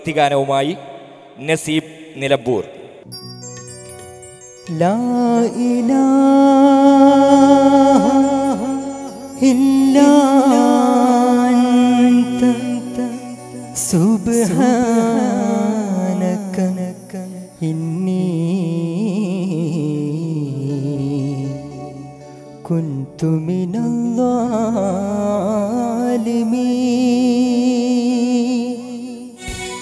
ഭക്തിഗാനവുമായി നസീബ് നിലമ്പൂർ لا إله إلا أنت سبحانك إني كنت من الظالمين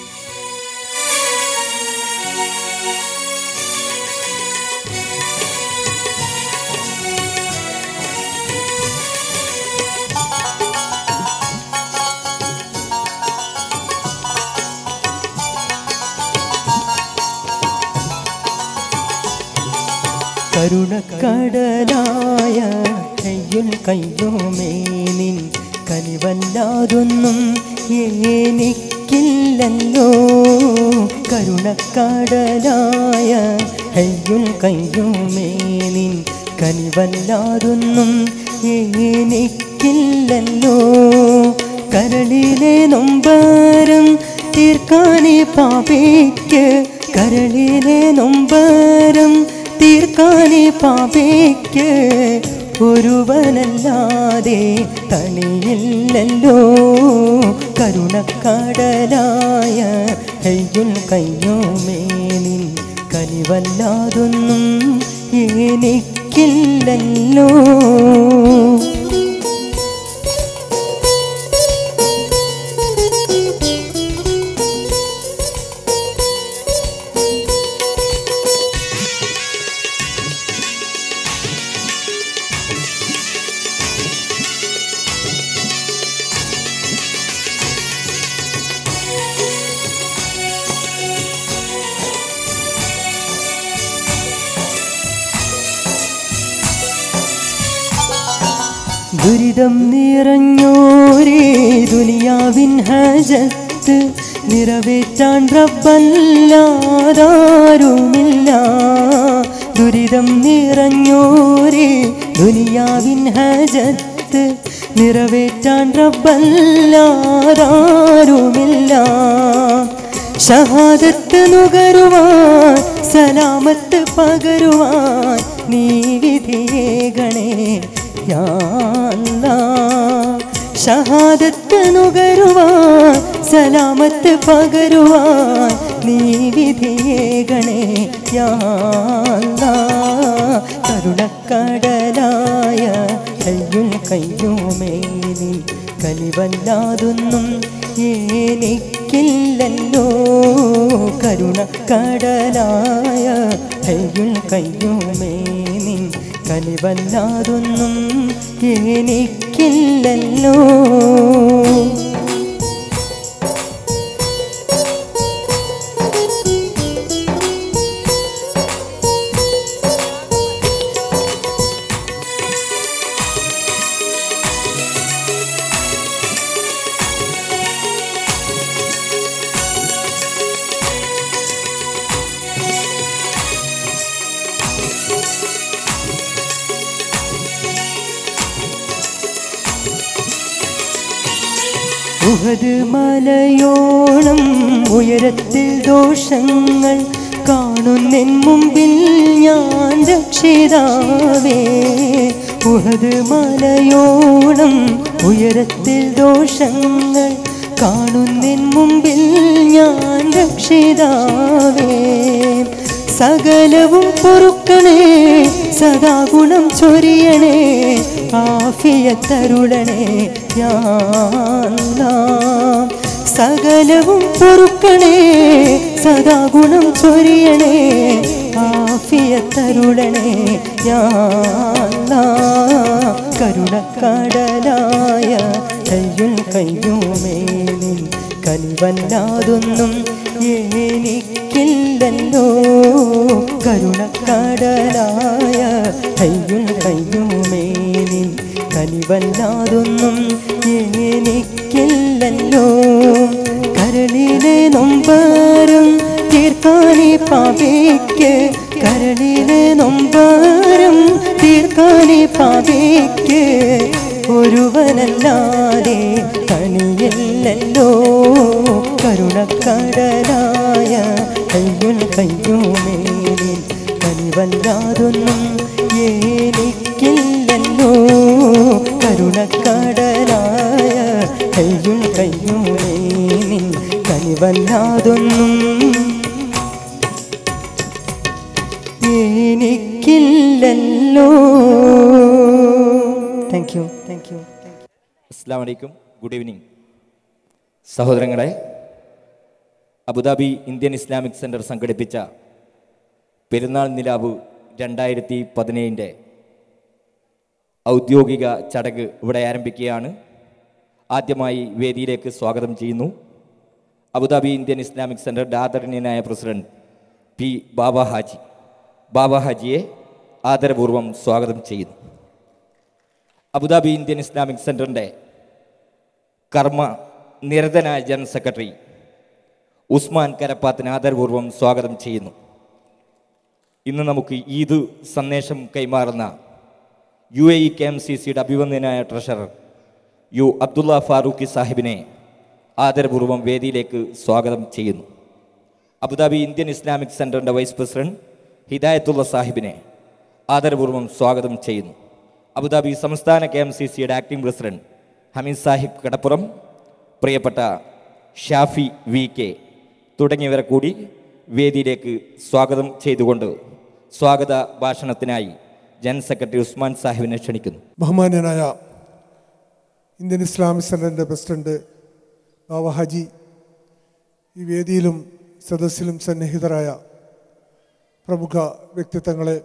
കരുണക്കടലായ കയ്യുൽ കയ്യുമേനിൻ കനിവല്ലാതൊന്നും എനിക്കില്ലല്ലോ കരുണക്കടലായ കയ്യുൽ കയ്യുമേനിൻ കനിവല്ലാതൊന്നും എനിക്കില്ലല്ലോ കരളിലെ നൊമ്പരം തീർക്കാനേ പാപയ്ക്ക് കരളിലെ നൊമ്പരം തീർക്കാനേ പാപയ്ക്ക് ഒരുവനല്ലാതെ തണിയില്ലല്ലോ കരുണക്കടലായ കയ്യുൽ കയ്യോമേനിൻ കനിവല്ലാതൊന്നും എനിക്കില്ലല്ലോ ദുരിതം നിറഞ്ഞോരേ ദുനിയാവിൻ ഹജത്ത് നിറവേറ്റാൻ റബ്ബല്ലാതാരുമില്ല ദുരിതം നിറഞ്ഞോരേ ദുനിയാവിൻ ഹജത്ത് നിറവേറ്റാൻ റബ്ബല്ലാതാരുമില്ല ഷഹാദത്ത് നുകരുവാൻ സലാമത്ത് പകരുവാൻ നീ വിധിയേകണേ യാ അല്ലാ. ഷഹാദത്ത് നുകരുവാൻ സലാമത്ത് പകരുവാൻ നീ വിധിയേകണേ യാ അല്ലാ. കരുണക്കടലായ കയ്യും കയ്യുമേനി കലിവല്ലാതൊന്നും എനിക്കില്ലല്ലോ കരുണക്കടലായ കയ്യും കയ്യുമേനി കലിവല്ലാതൊന്നും എനിക്കില്ലല്ലോ ഉഹത് മലയോളം ഉയരത്തിൽ ദോഷങ്ങൾ കാണുന്നെൻ മുമ്പിൽ ഞാൻ രക്ഷിതാവേ ഉഹത് മലയോളം ഉയരത്തിൽ ദോഷങ്ങൾ കാണുന്നെൻ മുമ്പിൽ ഞാൻ രക്ഷിതാവേ സകലവും പൊറുക്കണേ സദാ ഗുണം ചൊരിയണേ ആഫിയത്തരുളണേ യാ അല്ലാ. സകലവും പൊറുക്കണേ സദാ ഗുണം ചൊരിയണേ ആഫിയത്തരുളണേ യാ അല്ലാ. കരുണക്കടലായ കയ്യുൽ കയ്യുമേനിൻ കനിവല്ലാതൊന്നും എനിക്കില്ലല്ലോ കരുണക്കടലായ കയ്യുൽ കയ്യുമേനിൻ കനിവല്ലാതൊന്നും എനിക്കില്ലല്ലോ കരളിലെ നൊമ്പരം തീർക്കാനേ പാപയ്ക്ക് കരളിലെ നൊമ്പരം തീർക്കാനേ പാപയ്ക്ക് ഒരുവനല്ലാതെ തനിയല്ലോ കരുണക്കടലായ കയ്യുൽ കയ്യൂമേനിൽ കനിവല്ലാതൊന്നും എനിക്കില്ലല്ലോ കരുണക്കടലായ കയ്യുൽ കയ്യൂമേനിൽ കനിവല്ലാതൊന്നും എനിക്കില്ലല്ലോ താങ്ക് യു താങ്ക് യു അസ്സാം വലൈക്കും ഗുഡ് ഈവനിങ് സഹോദരങ്ങളെ അബുദാബി ഇന്ത്യൻ ഇസ്ലാമിക് സെൻറ്റർ സംഘടിപ്പിച്ച പെരുന്നാൾ നിലാവ് രണ്ടായിരത്തി പതിനേഴിൻ്റെ ഔദ്യോഗിക ചടങ്ങ് ഇവിടെ ആരംഭിക്കുകയാണ് ആദ്യമായി വേദിയിലേക്ക് സ്വാഗതം ചെയ്യുന്നു അബുദാബി ഇന്ത്യൻ ഇസ്ലാമിക് സെൻറ്ററിൻ്റെ ആദരണീയനായ പ്രസിഡന്റ് പി ബാബ ഹാജി ബാബ ഹാജിയെ ആദരപൂർവ്വം സ്വാഗതം ചെയ്യുന്നു അബുദാബി ഇന്ത്യൻ ഇസ്ലാമിക് സെൻറ്ററിൻ്റെ കർമ്മ നിരതനായ ജനറൽ സെക്രട്ടറി ഉസ്മാൻ കരപ്പാത്തിന് ആദരപൂർവ്വം സ്വാഗതം ചെയ്യുന്നു ഇന്ന് നമുക്ക് ഈദ് സന്ദേശം കൈമാറുന്ന U A E K M C സിയുടെ അഭിവന്ദനായ ട്രഷറർ യു അബ്ദുള്ള ഫാറൂഖി സാഹിബിനെ ആദരപൂർവ്വം വേദിയിലേക്ക് സ്വാഗതം ചെയ്യുന്നു അബുദാബി ഇന്ത്യൻ ഇസ്ലാമിക് സെൻറ്ററിൻ്റെ വൈസ് പ്രസിഡന്റ് ഹിദായത്തുള്ള സാഹിബിനെ ആദരപൂർവ്വം സ്വാഗതം ചെയ്യുന്നു അബുദാബി സംസ്ഥാന കെ എം സി സിയുടെ ആക്ടിംഗ് പ്രസിഡന്റ് ഹമീദ് സാഹിബ് കടപ്പുറം പ്രിയപ്പെട്ട ഷാഫി വി കെ തുടങ്ങിയവരെ കൂടി വേദിയിലേക്ക് സ്വാഗതം ചെയ്തുകൊണ്ട് സ്വാഗത ഭാഷണത്തിനായി ജനറൽ സെക്രട്ടറി ഉസ്മാൻ സാഹിബിനെ ക്ഷണിക്കുന്നു ബഹുമാന്യനായ ഇന്ത്യൻ ഇസ്ലാമിക് സെൻറ്ററിൻ്റെ പ്രസിഡന്റ് ബാബ ഹാജി ഈ വേദിയിലും സദസ്സിലും സന്നിഹിതരായ പ്രമുഖ വ്യക്തിത്വങ്ങളെ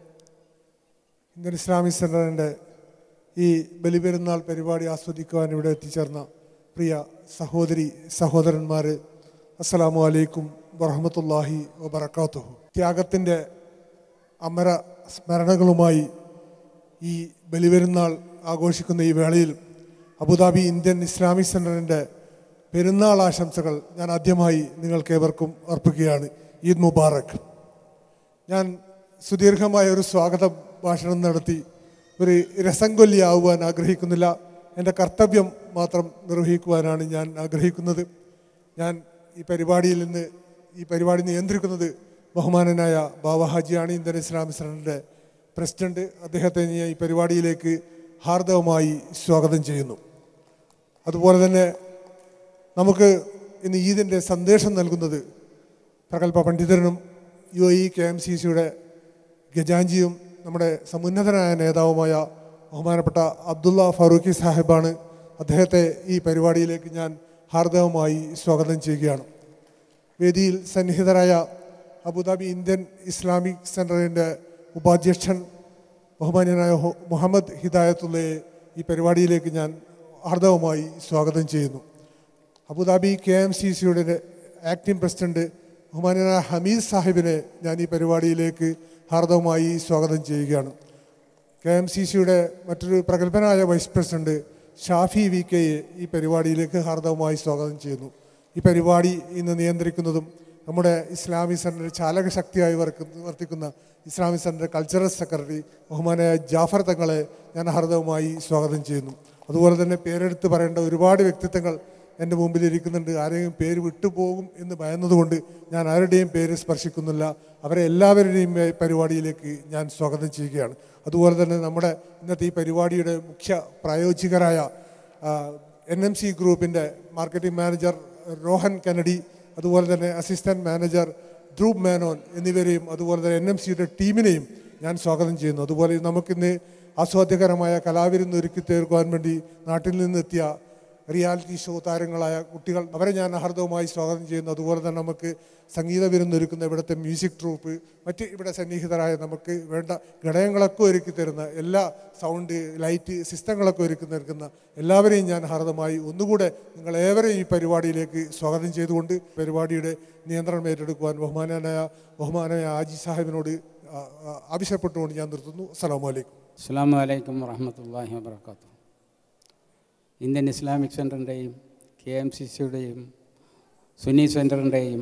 ഇന്ത്യൻ ഇസ്ലാമിക് സെൻറ്ററിൻ്റെ ഈ ബലിപെരുന്നാൾ പരിപാടി ആസ്വദിക്കുവാൻ ഇവിടെ എത്തിച്ചേർന്ന പ്രിയ സഹോദരി സഹോദരന്മാർ അസ്സലാമു അലൈക്കും വറഹമത്തല്ലാഹി വബർക്കാത്തുഹു ത്യാഗത്തിൻ്റെ അമര സ്മരണകളുമായി ഈ ബലിപെരുന്നാൾ ആഘോഷിക്കുന്ന ഈ വേളയിൽ അബുദാബി ഇന്ത്യൻ ഇസ്ലാമിക് സെൻറ്ററിൻ്റെ പെരുന്നാൾ ആശംസകൾ ഞാൻ ആദ്യമായി നിങ്ങൾക്കേവർക്കും അർപ്പിക്കുകയാണ് ഈദ് മുബാറക് ഞാൻ സുദീർഘമായ ഒരു സ്വാഗത ഭാഷണം നടത്തി ഒരു രസംകൊല്ലിയാവുവാൻ ആഗ്രഹിക്കുന്നില്ല എൻ്റെ കർത്തവ്യം മാത്രം നിർവഹിക്കുവാനാണ് ഞാൻ ആഗ്രഹിക്കുന്നത് ഞാൻ ഈ പരിപാടിയിൽ നിന്ന് ഈ പരിപാടി നിയന്ത്രിക്കുന്നത് ബഹുമാനനായ ബാബ ഹാജിയാണ് ഇന്ത്യൻ ഇസ്ലാമിക് സെൻറ്ററിൻ്റെ പ്രസിഡന്റ് അദ്ദേഹത്തെ ഞാൻ ഈ പരിപാടിയിലേക്ക് ഹാർദവമായി സ്വാഗതം ചെയ്യുന്നു അതുപോലെ തന്നെ നമുക്ക് ഇന്ന് ഈദിൻ്റെ സന്ദേശം നൽകുന്നത് പ്രഗത്ഭ പണ്ഡിതനും U A E K M C സിയുടെ ഗജാഞ്ചിയും നമ്മുടെ സമുന്നതനായ നേതാവുമായ ബഹുമാനപ്പെട്ട അബ്ദുള്ള ഫാറൂഖി സാഹിബാണ് അദ്ദേഹത്തെ ഈ പരിപാടിയിലേക്ക് ഞാൻ ഹാർദവമായി സ്വാഗതം ചെയ്യുകയാണ് വേദിയിൽ സന്നിഹിതരായ അബുദാബി ഇന്ത്യൻ ഇസ്ലാമിക് സെൻറ്ററിൻ്റെ ഉപാധ്യക്ഷൻ ബഹുമാന്യനായ ഹു- മുഹമ്മദ് ഹിദായത്തുള്ളയെ ഈ പരിപാടിയിലേക്ക് ഞാൻ ഹാർദവമായി സ്വാഗതം ചെയ്യുന്നു അബുദാബി കെ എം സി സിയുടെ ആക്ടിംഗ് പ്രസിഡന്റ് ബഹുമാനനായ ഹമീദ് സാഹിബിനെ ഞാൻ ഈ പരിപാടിയിലേക്ക് ഹാർദവമായി സ്വാഗതം ചെയ്യുകയാണ് കെ എം സി സിയുടെ മറ്റൊരു പ്രഗത്ഭനായ വൈസ് പ്രസിഡന്റ് ഷാഫി വി കെയെ ഈ പരിപാടിയിലേക്ക് ഹാർദവമായി സ്വാഗതം ചെയ്യുന്നു ഈ പരിപാടി ഇന്ന് നിയന്ത്രിക്കുന്നതും നമ്മുടെ ഇസ്ലാമിക് സെൻറ്റർ ചാലക ശക്തിയായി വർക്കുന്ന വർത്തിക്കുന്ന ഇസ്ലാമിക് സെൻറ്റർ കൾച്ചറൽ സെക്രട്ടറി ബഹുമാനായ ജാഫർ തങ്ങളെ ഞാൻ ഹാർദവമായി സ്വാഗതം ചെയ്യുന്നു അതുപോലെ തന്നെ പേരെടുത്ത് പറയേണ്ട ഒരുപാട് വ്യക്തിത്വങ്ങൾ എൻ്റെ മുമ്പിൽ ഇരിക്കുന്നുണ്ട് ആരെയും പേര് വിട്ടുപോകും എന്ന് ഭയന്നതുകൊണ്ട് ഞാൻ ആരുടെയും പേര് സ്പർശിക്കുന്നില്ല അവരെ എല്ലാവരുടെയും ഈ പരിപാടിയിലേക്ക് ഞാൻ സ്വാഗതം ചെയ്യുകയാണ് അതുപോലെ തന്നെ നമ്മുടെ ഇന്നത്തെ ഈ പരിപാടിയുടെ മുഖ്യ പ്രായോജികരായ എൻ എം സി ഗ്രൂപ്പിൻ്റെ മാർക്കറ്റിംഗ് മാനേജർ രോഹൻ കെനഡി അതുപോലെ തന്നെ അസിസ്റ്റന്റ് മാനേജർ ധ്രുവ് മേനോൻ എന്നിവരെയും അതുപോലെ തന്നെ എൻ എം സിയുടെ ടീമിനെയും ഞാൻ സ്വാഗതം ചെയ്യുന്നു അതുപോലെ നമുക്കിന്ന് ആസ്വാദ്യകരമായ കലാവിരുന്ന് ഒരുക്കി തീർക്കുവാൻ വേണ്ടി നാട്ടിൽ നിന്നെത്തിയ റിയാലിറ്റി ഷോ താരങ്ങളായ കുട്ടികൾ അവരെ ഞാൻ അഹർദവുമായി സ്വാഗതം ചെയ്യുന്നു അതുപോലെ തന്നെ നമുക്ക് സംഗീത വിരുന്നൊരുക്കുന്ന ഇവിടുത്തെ മ്യൂസിക് ട്രൂപ്പ് മറ്റ് ഇവിടെ സന്നിഹിതരായ നമുക്ക് വേണ്ട ഘടകങ്ങളൊക്കെ ഒരുക്കി തരുന്ന എല്ലാ സൗണ്ട് ലൈറ്റ് സിസ്റ്റങ്ങളൊക്കെ ഒരുക്കി നിൽക്കുന്ന എല്ലാവരെയും ഞാൻ ഹാർദമായി ഒന്നുകൂടെ നിങ്ങളേവരെയും ഈ പരിപാടിയിലേക്ക് സ്വാഗതം ചെയ്തുകൊണ്ട് പരിപാടിയുടെ നിയന്ത്രണം ഏറ്റെടുക്കുവാൻ ബഹുമാനായ ബഹുമാനായ ആജി സാഹിബിനോട് ആ, ആ, ആവശ്യപ്പെട്ടുകൊണ്ട് ഞാൻ നിർത്തുന്നു അസ്സലാമു അലൈക്കും അസ്സാം വലൈക്കും വറഹമത്തല്ലാഹി വാബർക്കാത്തു ഇന്ത്യൻ ഇസ്ലാമിക് സെൻറ്ററിൻ്റെയും കെ എം സി സിയുടെയും സുന്നി സെൻറ്ററിൻ്റെയും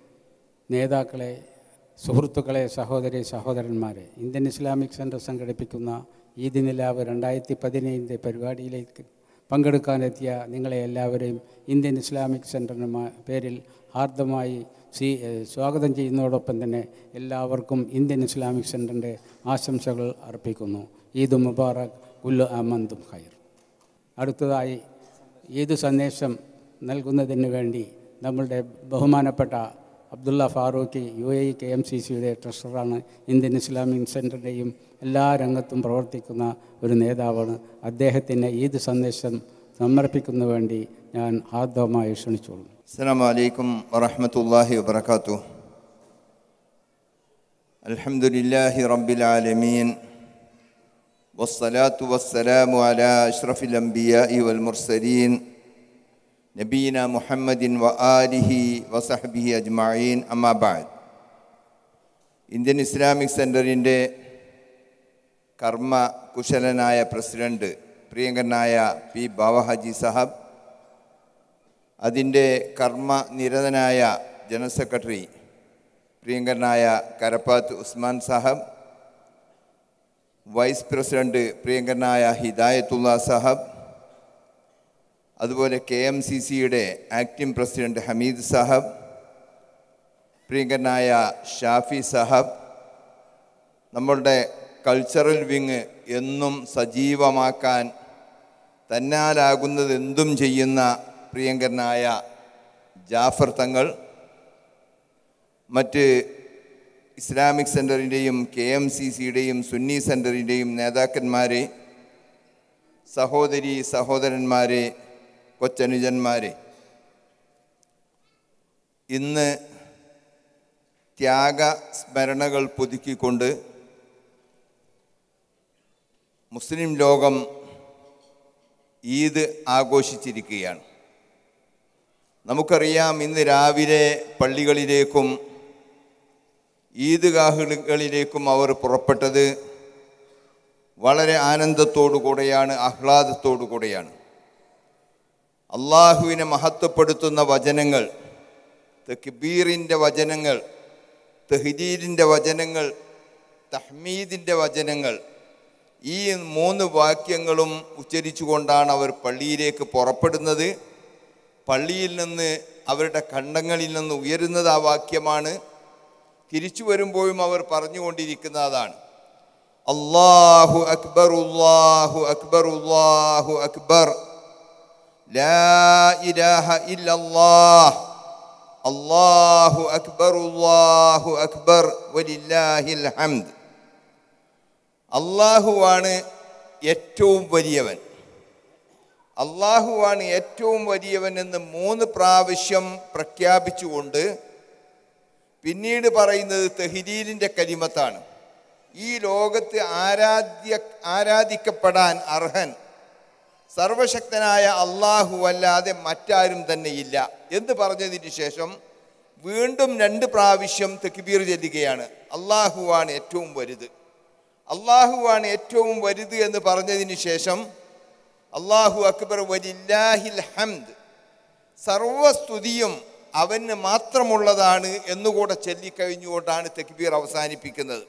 നേതാക്കളെ സുഹൃത്തുക്കളെ സഹോദരി സഹോദരന്മാരെ ഇന്ത്യൻ ഇസ്ലാമിക് സെൻറ്റർ സംഘടിപ്പിക്കുന്ന ഈദ് നിലാവ് രണ്ടായിരത്തി പതിനേഴിൻ്റെ പരിപാടിയിലേക്ക് പങ്കെടുക്കാനെത്തിയ നിങ്ങളെ എല്ലാവരെയും ഇന്ത്യൻ ഇസ്ലാമിക് സെൻറ്ററിന് മാ- പേരിൽ ഹാർദമായി സ്വീ ഏഹ് സ്വാഗതം ചെയ്യുന്നതോടൊപ്പം തന്നെ എല്ലാവർക്കും ഇന്ത്യൻ ഇസ്ലാമിക് സെൻറ്ററിൻ്റെ ആശംസകൾ അർപ്പിക്കുന്നു ഈദ് മുബാറക് ഉല്ലു അമന്തും ഖൈർ അടുത്തതായി ഈദ് സന്ദേശം നൽകുന്നതിന് വേണ്ടി നമ്മളുടെ ബഹുമാനപ്പെട്ട Abdulla Farooqi U A K M C സിയുടെ ട്രഷററാണ് ഇന്ത്യൻ ഇസ്ലാമിക് സെൻറ്ററിൻ്റെയും എല്ലാ രംഗത്തും പ്രവർത്തിക്കുന്ന ഒരു നേതാവാണ് അദ്ദേഹത്തിന് ഈദ് സന്ദേശം സമർപ്പിക്കുന്നതിന് വേണ്ടി ഞാൻ ഹാർദവമായി ക്ഷണിച്ചോളും السلام عليكم ورحمة الله وبركاته الحمد لله رب العالمين والصلاة والسلام على أشرف الأنبياء والمرسلين نبينا محمد وآله وصحبه أجمعين أما بعد ഇന്ത്യൻ ഇസ്ലാമിക് സെൻറ്ററിൻ്റെ കർമ്മ കുശലനായ പ്രസിഡന്റ് പ്രിയങ്കരനായ പി ബാവഹാജി സാഹബ് അതിൻ്റെ കർമ്മ നിരതനായ ജനറൽ സെക്രട്ടറി പ്രിയങ്കരനായ കരപ്പാത്ത് ഉസ്മാൻ സാഹബ് വൈസ് പ്രസിഡന്റ് പ്രിയങ്കരനായ ഹിദായത്തുള്ള സാഹബ് അതുപോലെ കെ എം സി സിയുടെ ആക്ടിംഗ് പ്രസിഡന്റ് ഹമീദ് സാഹബ് പ്രിയങ്കരനായ ഷാഫി സാഹബ് നമ്മളുടെ കൾച്ചറൽ വിങ് എന്നും സജീവമാക്കാൻ തന്നാലാകുന്നത് എന്തും ചെയ്യുന്ന പ്രിയങ്കരനായ ജാഫർ തങ്ങൾ മറ്റ് ഇസ്ലാമിക് സെൻറ്ററിൻ്റെയും കെ എം സി സിയുടെയും സുന്നി സെൻറ്ററിൻ്റെയും നേതാക്കന്മാരെ സഹോദരി സഹോദരന്മാരെ കൊച്ചനുജന്മാരെ ഇന്ന് ത്യാഗ സ്മരണകൾ പുതുക്കിക്കൊണ്ട് മുസ്ലിം ലോകം ഈദ് ആഘോഷിച്ചിരിക്കുകയാണ് നമുക്കറിയാം ഇന്ന് രാവിലെ പള്ളികളിലേക്കും ഈദ്ഗാഹുകളിലേക്കും അവർ പുറപ്പെട്ടത് വളരെ ആനന്ദത്തോടു കൂടെയാണ് ആഹ്ലാദത്തോടു കൂടെയാണ് അള്ളാഹുവിനെ മഹത്വപ്പെടുത്തുന്ന വചനങ്ങൾ തെക്കിബീറിൻ്റെ വചനങ്ങൾ തെഹ്ജീരിൻ്റെ വചനങ്ങൾ തഹ്മീദിൻ്റെ വചനങ്ങൾ ഈ മൂന്ന് വാക്യങ്ങളും ഉച്ചരിച്ചുകൊണ്ടാണ് അവർ പള്ളിയിലേക്ക് പുറപ്പെടുന്നത് പള്ളിയിൽ നിന്ന് അവരുടെ കണ്ടങ്ങളിൽ നിന്ന് ഉയരുന്നത് ആ വാക്യമാണ് തിരിച്ചു വരുമ്പോഴും അവർ പറഞ്ഞുകൊണ്ടിരിക്കുന്ന അതാണ് അള്ളാഹു അക്ബർ അള്ളാഹു അക്ബർ അള്ളാഹു അക്ബർ ലാ ഇലാഹ ഇല്ലല്ലാഹ് അള്ളാഹു അക്ബർ അള്ളാഹു അക്ബർ വലില്ലാഹിൽ ഹംദ് അള്ളാഹുവാണ് ഏറ്റവും വലിയവൻ അള്ളാഹുവാണ് ഏറ്റവും വലിയവൻ എന്ന് മൂന്ന് പ്രാവശ്യം പ്രഖ്യാപിച്ചുകൊണ്ട് പിന്നീട് പറയുന്നത് തെഹിരീലിൻ്റെ കരിമത്താണ് ഈ ലോകത്ത് ആരാധ്യ ആരാധിക്കപ്പെടാൻ അർഹൻ സർവശക്തനായ അള്ളാഹു അല്ലാതെ മറ്റാരും തന്നെ ഇല്ല എന്ന് പറഞ്ഞതിന് ശേഷം വീണ്ടും രണ്ട് പ്രാവശ്യം തെക്കിബീർ ചെല്ലുകയാണ് അള്ളാഹുവാണ് ഏറ്റവും വലുത് അള്ളാഹുവാണ് ഏറ്റവും വലുത് എന്ന് പറഞ്ഞതിന് ശേഷം അള്ളാഹു അക്ബർ വലില്ലാഹിൽ ഹംദ് സർവസ്തുതിയും അവന് മാത്രമുള്ളതാണ് എന്നുകൂടെ ചൊല്ലിക്കഴിഞ്ഞുകൊണ്ടാണ് തെക്ബീർ അവസാനിപ്പിക്കുന്നത്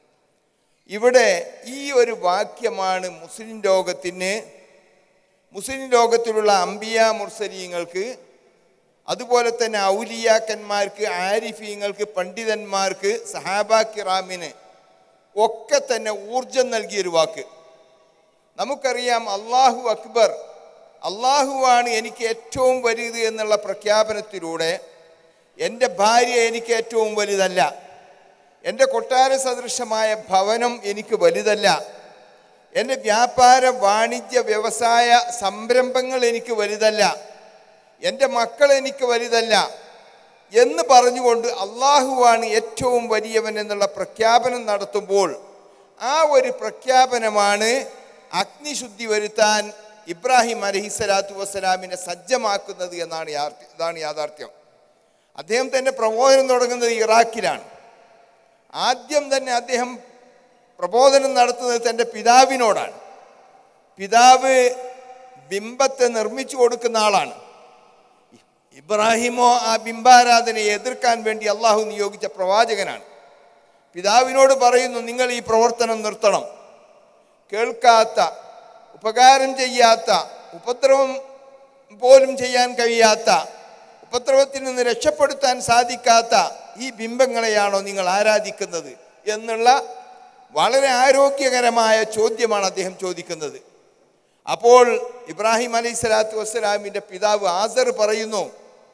ഇവിടെ ഈ ഒരു വാക്യമാണ് മുസ്ലിം ലോകത്തിന് മുസ്ലിം ലോകത്തിലുള്ള അംബിയ മുർസലീങ്ങൾക്ക് അതുപോലെ തന്നെ ഔലിയാക്കന്മാർക്ക് ആരിഫീങ്ങൾക്ക് പണ്ഡിതന്മാർക്ക് സഹാബ കിറാമിന് ഒക്കെ തന്നെ ഊർജം നൽകിയൊരു വാക്ക് നമുക്കറിയാം അള്ളാഹു അക്ബർ അള്ളാഹുവാണ് എനിക്ക് ഏറ്റവും വലുത് എന്നുള്ള പ്രഖ്യാപനത്തിലൂടെ എൻ്റെ ഭാര്യ എനിക്ക് ഏറ്റവും വലുതല്ല എൻ്റെ കൊട്ടാര സദൃശമായ ഭവനം എനിക്ക് വലുതല്ല എൻ്റെ വ്യാപാര വാണിജ്യ വ്യവസായ സംരംഭങ്ങൾ എനിക്ക് വലുതല്ല എൻ്റെ മക്കൾ എനിക്ക് വലുതല്ല എന്ന് പറഞ്ഞുകൊണ്ട് അള്ളാഹുവാണ് ഏറ്റവും വലിയവൻ എന്നുള്ള പ്രഖ്യാപനം നടത്തുമ്പോൾ ആ ഒരു പ്രഖ്യാപനമാണ് അഗ്നിശുദ്ധി വരുത്താൻ ഇബ്രാഹിം അലഹിസ്സലാത്തു വസ്സലാമിനെ സജ്ജമാക്കുന്നത് എന്നാണ് യാർത്ഥ- ഇതാണ് യാഥാർത്ഥ്യം അദ്ദേഹം തന്നെ പ്രബോധനം തുടങ്ങുന്നത് ഇറാഖിലാണ് ആദ്യം തന്നെ അദ്ദേഹം പ്രബോധനം നടത്തുന്നത് തൻ്റെ പിതാവിനോടാണ് പിതാവ് ബിംബത്തെ നിർമ്മിച്ചു കൊടുക്കുന്ന ആളാണ് ഇബ്രാഹിമോ ആ ബിംബാരാധനയെ എതിർക്കാൻ വേണ്ടി അള്ളാഹു നിയോഗിച്ച പ്രവാചകനാണ് പിതാവിനോട് പറയുന്നു നിങ്ങൾ ഈ പ്രവർത്തനം നിർത്തണം കേൾക്കാത്ത ഉപകാരം ചെയ്യാത്ത ഉപദ്രവം പോലും ചെയ്യാൻ കഴിയാത്ത ഉപദ്രവത്തിൽ നിന്ന് രക്ഷപ്പെടുത്താൻ സാധിക്കാത്ത ഈ ബിംബങ്ങളെയാണോ നിങ്ങൾ ആരാധിക്കുന്നത് എന്നുള്ള വളരെ ആരോഗ്യകരമായ ചോദ്യമാണ് അദ്ദേഹം ചോദിക്കുന്നത് അപ്പോൾ ഇബ്രാഹിം അലൈഹി സ്വലാത്തു വസ്സലാമിൻ്റെ പിതാവ് ആസർ പറയുന്നു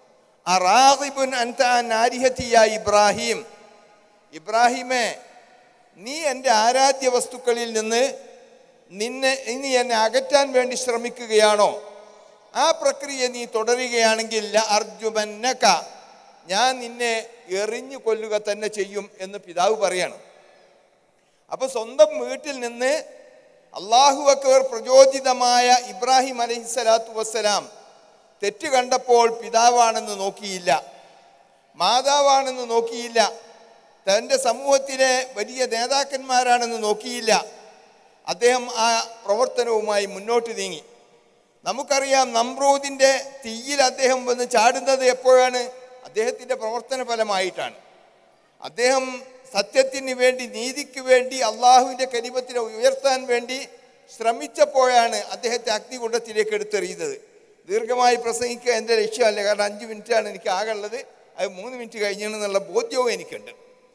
അറാഹിബുൻ അൻതാൻ ആരിഹത്തിയ ഇബ്രാഹിം ഇബ്രാഹിമേ നീ എൻ്റെ ആരാധ്യ വസ്തുക്കളിൽ നിന്ന് നിന്നെ ഇനി എന്നെ അകറ്റാൻ വേണ്ടി ശ്രമിക്കുകയാണോ ആ പ്രക്രിയ നീ തുടരുകയാണെങ്കിൽ അർജുമന്നക ഞാൻ നിന്നെ എറിഞ്ഞു കൊല്ലുക തന്നെ ചെയ്യും എന്ന് പിതാവ് പറയണം അപ്പൊ സ്വന്തം വീട്ടിൽ നിന്ന് അള്ളാഹു അക്ബർ പ്രചോദിതമായ ഇബ്രാഹിം അലഹിസ്സലാത്തു വസ്സലാം തെറ്റ് കണ്ടപ്പോൾ പിതാവാണെന്ന് നോക്കിയില്ല മാതാവാണെന്ന് നോക്കിയില്ല തൻ്റെ സമൂഹത്തിലെ വലിയ നേതാക്കന്മാരാണെന്ന് നോക്കിയില്ല അദ്ദേഹം ആ പ്രവർത്തനവുമായി മുന്നോട്ട് നീങ്ങി നമുക്കറിയാം നമ്രൂദിൻ്റെ തീയിൽ അദ്ദേഹം വന്ന് ചാടുന്നത് എപ്പോഴാണ് അദ്ദേഹത്തിൻ്റെ പ്രവർത്തന ഫലമായിട്ടാണ് അദ്ദേഹം സത്യത്തിന് വേണ്ടി നീതിക്ക് വേണ്ടി അള്ളാഹുവിൻ്റെ കരിമത്തിനെ ഉയർത്താൻ വേണ്ടി ശ്രമിച്ചപ്പോഴാണ് അദ്ദേഹത്തെ അഗ്നികുണ്ഡത്തിലേക്ക് എടുത്തെറിയുന്നത് ദീർഘമായി പ്രസംഗിക്കുക എൻ്റെ ലക്ഷ്യമല്ല കാരണം അഞ്ച് മിനിറ്റാണ് എനിക്ക് ആകുള്ളത് അത് മൂന്ന് മിനിറ്റ് കഴിഞ്ഞെന്നുള്ള ബോധ്യവും എനിക്കുണ്ട്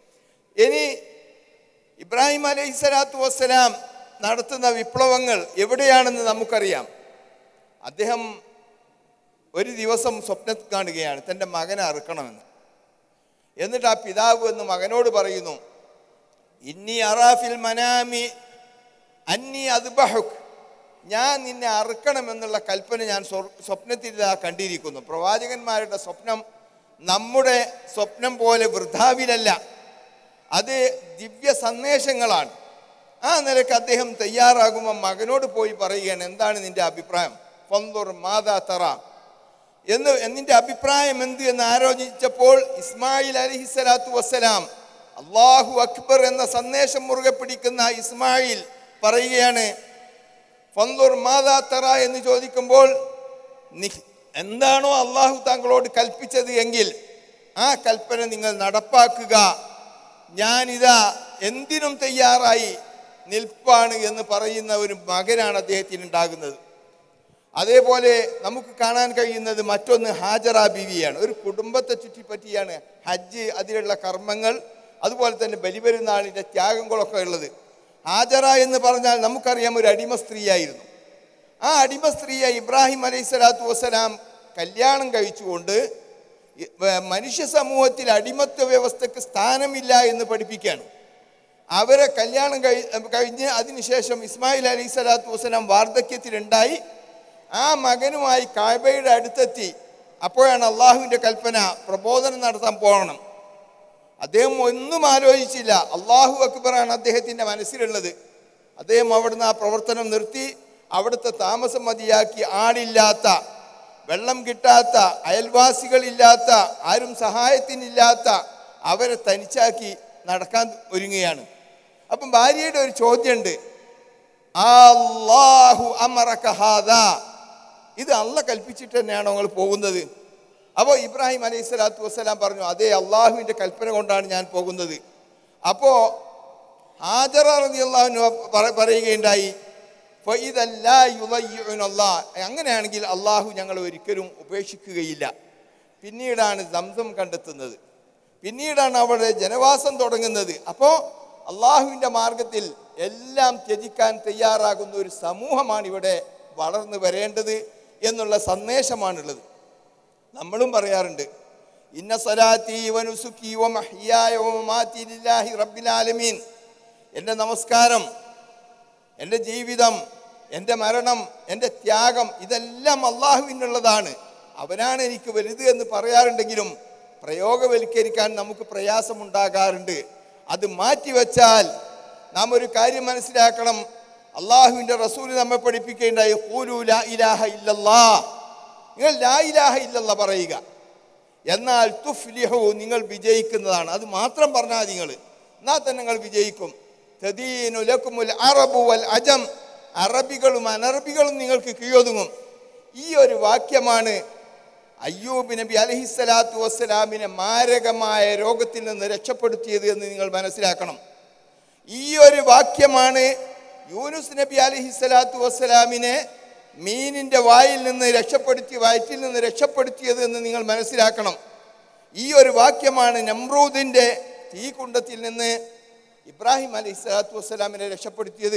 ഇനി ഇബ്രാഹിം അലൈഹി സ്വലാത്തു വസ്സലാം നടത്തുന്ന വിപ്ലവങ്ങൾ എവിടെയാണെന്ന് നമുക്കറിയാം അദ്ദേഹം ഒരു ദിവസം സ്വപ്നം കാണുകയാണ് തൻ്റെ മകനെ അറുക്കണമെന്ന് എന്നിട്ട് ആ പിതാവ് എന്ന് മകനോട് പറയുന്നു ഇന്നി അറാഫിൽ മനാമി അന്നി അദ്ബഹുക് ഞാൻ നിന്നെ അറുക്കണമെന്നുള്ള കൽപ്പന ഞാൻ സ്വ- സ്വപ്നത്തിൽ ഇതാ കണ്ടിരിക്കുന്നു പ്രവാചകന്മാരുടെ സ്വപ്നം നമ്മുടെ സ്വപ്നം പോലെ വൃദ്ധാവിലല്ല അത് ദിവ്യ സന്ദേശങ്ങളാണ് ആ നിലക്ക് അദ്ദേഹം തയ്യാറാകുമ്പോൾ മകനോട് പോയി പറയുകയാണ് എന്താണ് നിന്റെ അഭിപ്രായം ഫന്തുർ മാതാ തറ എന്ന് എന്നിന്റെ അഭിപ്രായം എന്ത് എന്ന് ആലോചിച്ചപ്പോൾ ഇസ്മായിൽ അലഹിസ്സലാത്തു വസ്സലാം അള്ളാഹു അക്ബർ എന്ന സന്ദേശം മുറുകെ പിടിക്കുന്ന ഇസ്മായിൽ പറയുകയാണ് ഫന്തുർ മാതാ തറ എന്ന് ചോദിക്കുമ്പോൾ നി- എന്താണോ അള്ളാഹു താങ്കളോട് കൽപ്പിച്ചത് എങ്കിൽ ആ കൽപ്പന നിങ്ങൾ നടപ്പാക്കുക ഞാനിതാ എന്തിനും തയ്യാറായി നിൽപ്പാണ് എന്ന് പറയുന്ന ഒരു മകനാണ് അദ്ദേഹത്തിന് ഉണ്ടാകുന്നത് അതേപോലെ നമുക്ക് കാണാൻ കഴിയുന്നത് മറ്റൊന്ന് ഹാജറ ബീവിയാണ് ഒരു കുടുംബത്തെ ചുറ്റിപ്പറ്റിയാണ് ഹജ്ജ് അതിലുള്ള കർമ്മങ്ങൾ അതുപോലെ തന്നെ ബലിപെരുന്നാളിൻ്റെ ത്യാഗങ്ങളൊക്കെ ഉള്ളത് ഹാജറ എന്ന് പറഞ്ഞാൽ നമുക്കറിയാം ഒരു അടിമ സ്ത്രീയായിരുന്നു ആ അടിമ സ്ത്രീയെ ഇബ്രാഹിം അലൈഹി സ്വലാത്തു വസ്സലാം കല്യാണം കഴിച്ചുകൊണ്ട് ഇ- വ- മനുഷ്യ സമൂഹത്തിൽ അടിമത്വ വ്യവസ്ഥക്ക് സ്ഥാനമില്ല എന്ന് പഠിപ്പിക്കുകയാണ് അവരെ കല്യാണം കഴി കഴിഞ്ഞ് അതിനുശേഷം ഇസ്മായിൽ അലൈഹി സ്വലാത്തു വസ്സലാം വാർദ്ധക്യത്തിലുണ്ടായി ആ മകനുമായി കാബയുടെ അടുത്തെത്തി അപ്പോഴാണ് അള്ളാഹുവിൻ്റെ കൽപ്പന പ്രബോധനം നടത്താൻ പോകണം അദ്ദേഹം ഒന്നും ആലോചിച്ചില്ല അള്ളാഹു അക്ബറാണ് അദ്ദേഹത്തിൻ്റെ മനസ്സിലുള്ളത് അദ്ദേഹം അവിടുന്ന് ആ പ്രവർത്തനം നിർത്തി അവിടുത്തെ താമസം മതിയാക്കി ആളില്ലാത്ത വെള്ളം കിട്ടാത്ത അയൽവാസികളില്ലാത്ത ആരും സഹായത്തിനില്ലാത്ത അവരെ തനിച്ചാക്കി നടക്കാൻ ഒരുങ്ങുകയാണ് അപ്പം ഭാര്യയുടെ ഒരു ചോദ്യമുണ്ട് അല്ലാഹു അമറക ഹാദാ ഇത് അല്ല കൽപ്പിച്ചിട്ട് തന്നെയാണോ നിങ്ങൾ പോകുന്നത് അപ്പോൾ ഇബ്രാഹിം അലൈഹി സ്വലാത്തു വസ്സലാം പറഞ്ഞു അതേ അള്ളാഹുവിൻ്റെ കൽപ്പന കൊണ്ടാണ് ഞാൻ പോകുന്നത് അപ്പോൾ ഹാജറ റളിയല്ലാഹു പറ- പറയുകയുണ്ടായി ഫഇദല്ലാ യുളയ്യിഉനല്ലാ. അങ്ങനെയാണെങ്കിൽ അള്ളാഹു ഞങ്ങൾ ഒരിക്കലും ഉപേക്ഷിക്കുകയില്ല പിന്നീടാണ് സംസം കണ്ടെത്തുന്നത് പിന്നീടാണ് അവിടെ ജനവാസം തുടങ്ങുന്നത് അപ്പോൾ അള്ളാഹുവിൻ്റെ മാർഗത്തിൽ എല്ലാം ത്യജിക്കാൻ തയ്യാറാകുന്ന ഒരു സമൂഹമാണ് ഇവിടെ വളർന്നു വരേണ്ടത് എന്നുള്ള സന്ദേശമാണുള്ളത് നമ്മളും പറയാറുണ്ട് ഇന്ന സലാത്തി വനുസുക്കി വമഹ്യായ വമമാതി ലില്ലാഹി റബ്ബിൽ ആലമീൻ എൻ്റെ നമസ്കാരം എൻ്റെ ജീവിതം എൻ്റെ മരണം എൻ്റെ ത്യാഗം ഇതെല്ലാം അള്ളാഹുവിനുള്ളതാണ് അവനാണ് എനിക്ക് വലുത് എന്ന് പറയാറുണ്ടെങ്കിലും പ്രയോഗവൽക്കരിക്കാൻ നമുക്ക് പ്രയാസമുണ്ടാകാറുണ്ട് അത് മാറ്റിവെച്ചാൽ നാം ഒരു കാര്യം മനസ്സിലാക്കണം അള്ളാഹുവിൻ്റെ റസൂൽ നമ്മെ പഠിപ്പിക്കുകയുണ്ടായി "ഖൂലൂ ലാ ഇലാഹ ഇല്ലല്ലാ നിങ്ങൾ ലാ ഇലാഹ ഇല്ലല്ലാ പറയുക എന്നാൽ തുഫ്ലിഹു നിങ്ങൾ വിജയിക്കുന്നതാണ് അത് മാത്രം പറഞ്ഞാൽ നിങ്ങൾ എന്നാൽ തന്നെ നിങ്ങൾ വിജയിക്കും തദീനു ലക്കുമുൽ അറബു വൽ അജം അറബികളും അനറബികളും നിങ്ങൾക്ക് കീഴൊതുങ്ങും ഈ ഒരു വാക്യമാണ് അയ്യൂബ് നബി അലഹിസ്സലാത്തു വസ്സലാമിനെ മാരകമായ രോഗത്തിൽ നിന്ന് രക്ഷപ്പെടുത്തിയത് എന്ന് നിങ്ങൾ മനസ്സിലാക്കണം ഈ ഒരു വാക്യമാണ് യൂനുസ് നബി അലഹിസ്സലാത്തു വസ്സലാമിനെ മീനിൻ്റെ വായിൽ നിന്ന് രക്ഷപ്പെടുത്തി വയറ്റിൽ നിന്ന് രക്ഷപ്പെടുത്തിയത് എന്ന് നിങ്ങൾ മനസ്സിലാക്കണം ഈ ഒരു വാക്യമാണ് നമ്രൂദിൻ്റെ തീകുണ്ടത്തിൽ നിന്ന് ഇബ്രാഹിം അലൈഹി സ്വലാത്തു വസ്സലാമിനെ രക്ഷപ്പെടുത്തിയത്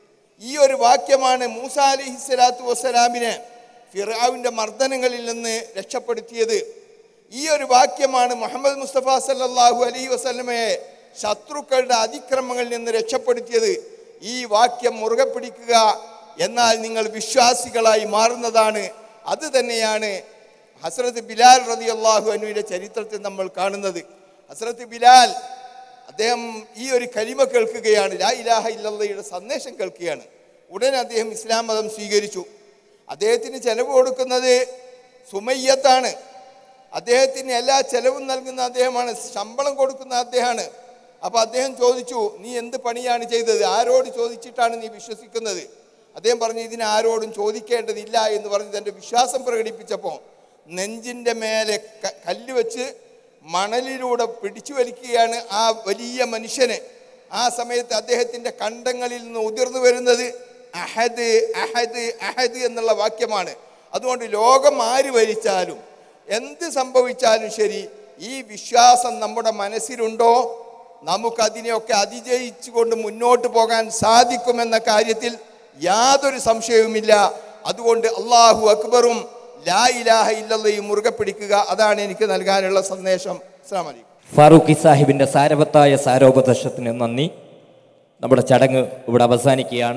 ഈ ഒരു വാക്യമാണ് മൂസ അലൈഹി സ്വലാത്തു വസ്സലാമിനെ ഫിറാവിൻ്റെ മർദ്ദനങ്ങളിൽ നിന്ന് രക്ഷപ്പെടുത്തിയത് ഈ ഒരു വാക്യമാണ് മുഹമ്മദ് മുസ്തഫ സല്ലല്ലാഹു അലൈഹി വസല്ലമയെ ശത്രുക്കളുടെ അതിക്രമങ്ങളിൽ നിന്ന് രക്ഷപ്പെടുത്തിയത് ഈ വാക്യം മുറുകെ പിടിക്കുക എന്നാൽ നിങ്ങൾ വിശ്വാസികളായി മാറുന്നതാണ് അത് തന്നെയാണ് ഹസ്രത്ത് ബിലാൽ റതി അള്ളാഹു അനുവിൻ്റെ ചരിത്രത്തിൽ നമ്മൾ കാണുന്നത് ഹസ്രത്ത് ബിലാൽ അദ്ദേഹം ഈ ഒരു കരിമ കേൾക്കുകയാണ് ലാ ഇലാഹ ഇല്ലല്ലയുടെ സന്ദേശം കേൾക്കുകയാണ് ഉടനെ അദ്ദേഹം ഇസ്ലാം മതം സ്വീകരിച്ചു അദ്ദേഹത്തിന് ചെലവ് കൊടുക്കുന്നത് സുമയ്യത്താണ് അദ്ദേഹത്തിന് എല്ലാ ചെലവും നൽകുന്ന അദ്ദേഹമാണ് ശമ്പളം കൊടുക്കുന്ന അദ്ദേഹമാണ് അപ്പോൾ അദ്ദേഹം ചോദിച്ചു നീ എന്ത് പണിയാണ് ചെയ്തത് ആരോട് ചോദിച്ചിട്ടാണ് നീ വിശ്വസിക്കുന്നത് അദ്ദേഹം പറഞ്ഞു ഇതിന് ആരോടും ചോദിക്കേണ്ടതില്ല എന്ന് പറഞ്ഞ് തൻ്റെ വിശ്വാസം പ്രകടിപ്പിച്ചപ്പോൾ നെഞ്ചിൻ്റെ മേലെ ക- കല്ല് വെച്ച് മണലിലൂടെ പിടിച്ചു വലിക്കുകയാണ് ആ വലിയ മനുഷ്യന് ആ സമയത്ത് അദ്ദേഹത്തിൻ്റെ കണ്ടങ്ങളിൽ നിന്ന് ഉതിർന്നു വരുന്നത് അഹദ് അഹദ് അഹദ് എന്നുള്ള വാക്യമാണ് അതുകൊണ്ട് ലോകം ആര് ഭരിച്ചാലും എന്ത് സംഭവിച്ചാലും ശരി ഈ വിശ്വാസം നമ്മുടെ മനസ്സിലുണ്ടോ നമുക്കതിനെയൊക്കെ അതിജയിച്ചുകൊണ്ട് മുന്നോട്ട് പോകാൻ സാധിക്കുമെന്ന കാര്യത്തിൽ യാതൊരു സംശയവുമില്ല അതുകൊണ്ട് അള്ളാഹു അക്ബറും ലാ ഇലാഹ ഇല്ലല്ലയും മുറുകെ പിടിക്കുക അതാണ് എനിക്ക് നൽകാനുള്ള സന്ദേശം അസ്സാം വലൈക്കും ഫാറൂഖി സാഹിബിൻ്റെ സാരവത്തായ സാരോപദേശത്തിന് നന്ദി നമ്മുടെ ചടങ്ങ് ഇവിടെ അവസാനിക്കുകയാണ്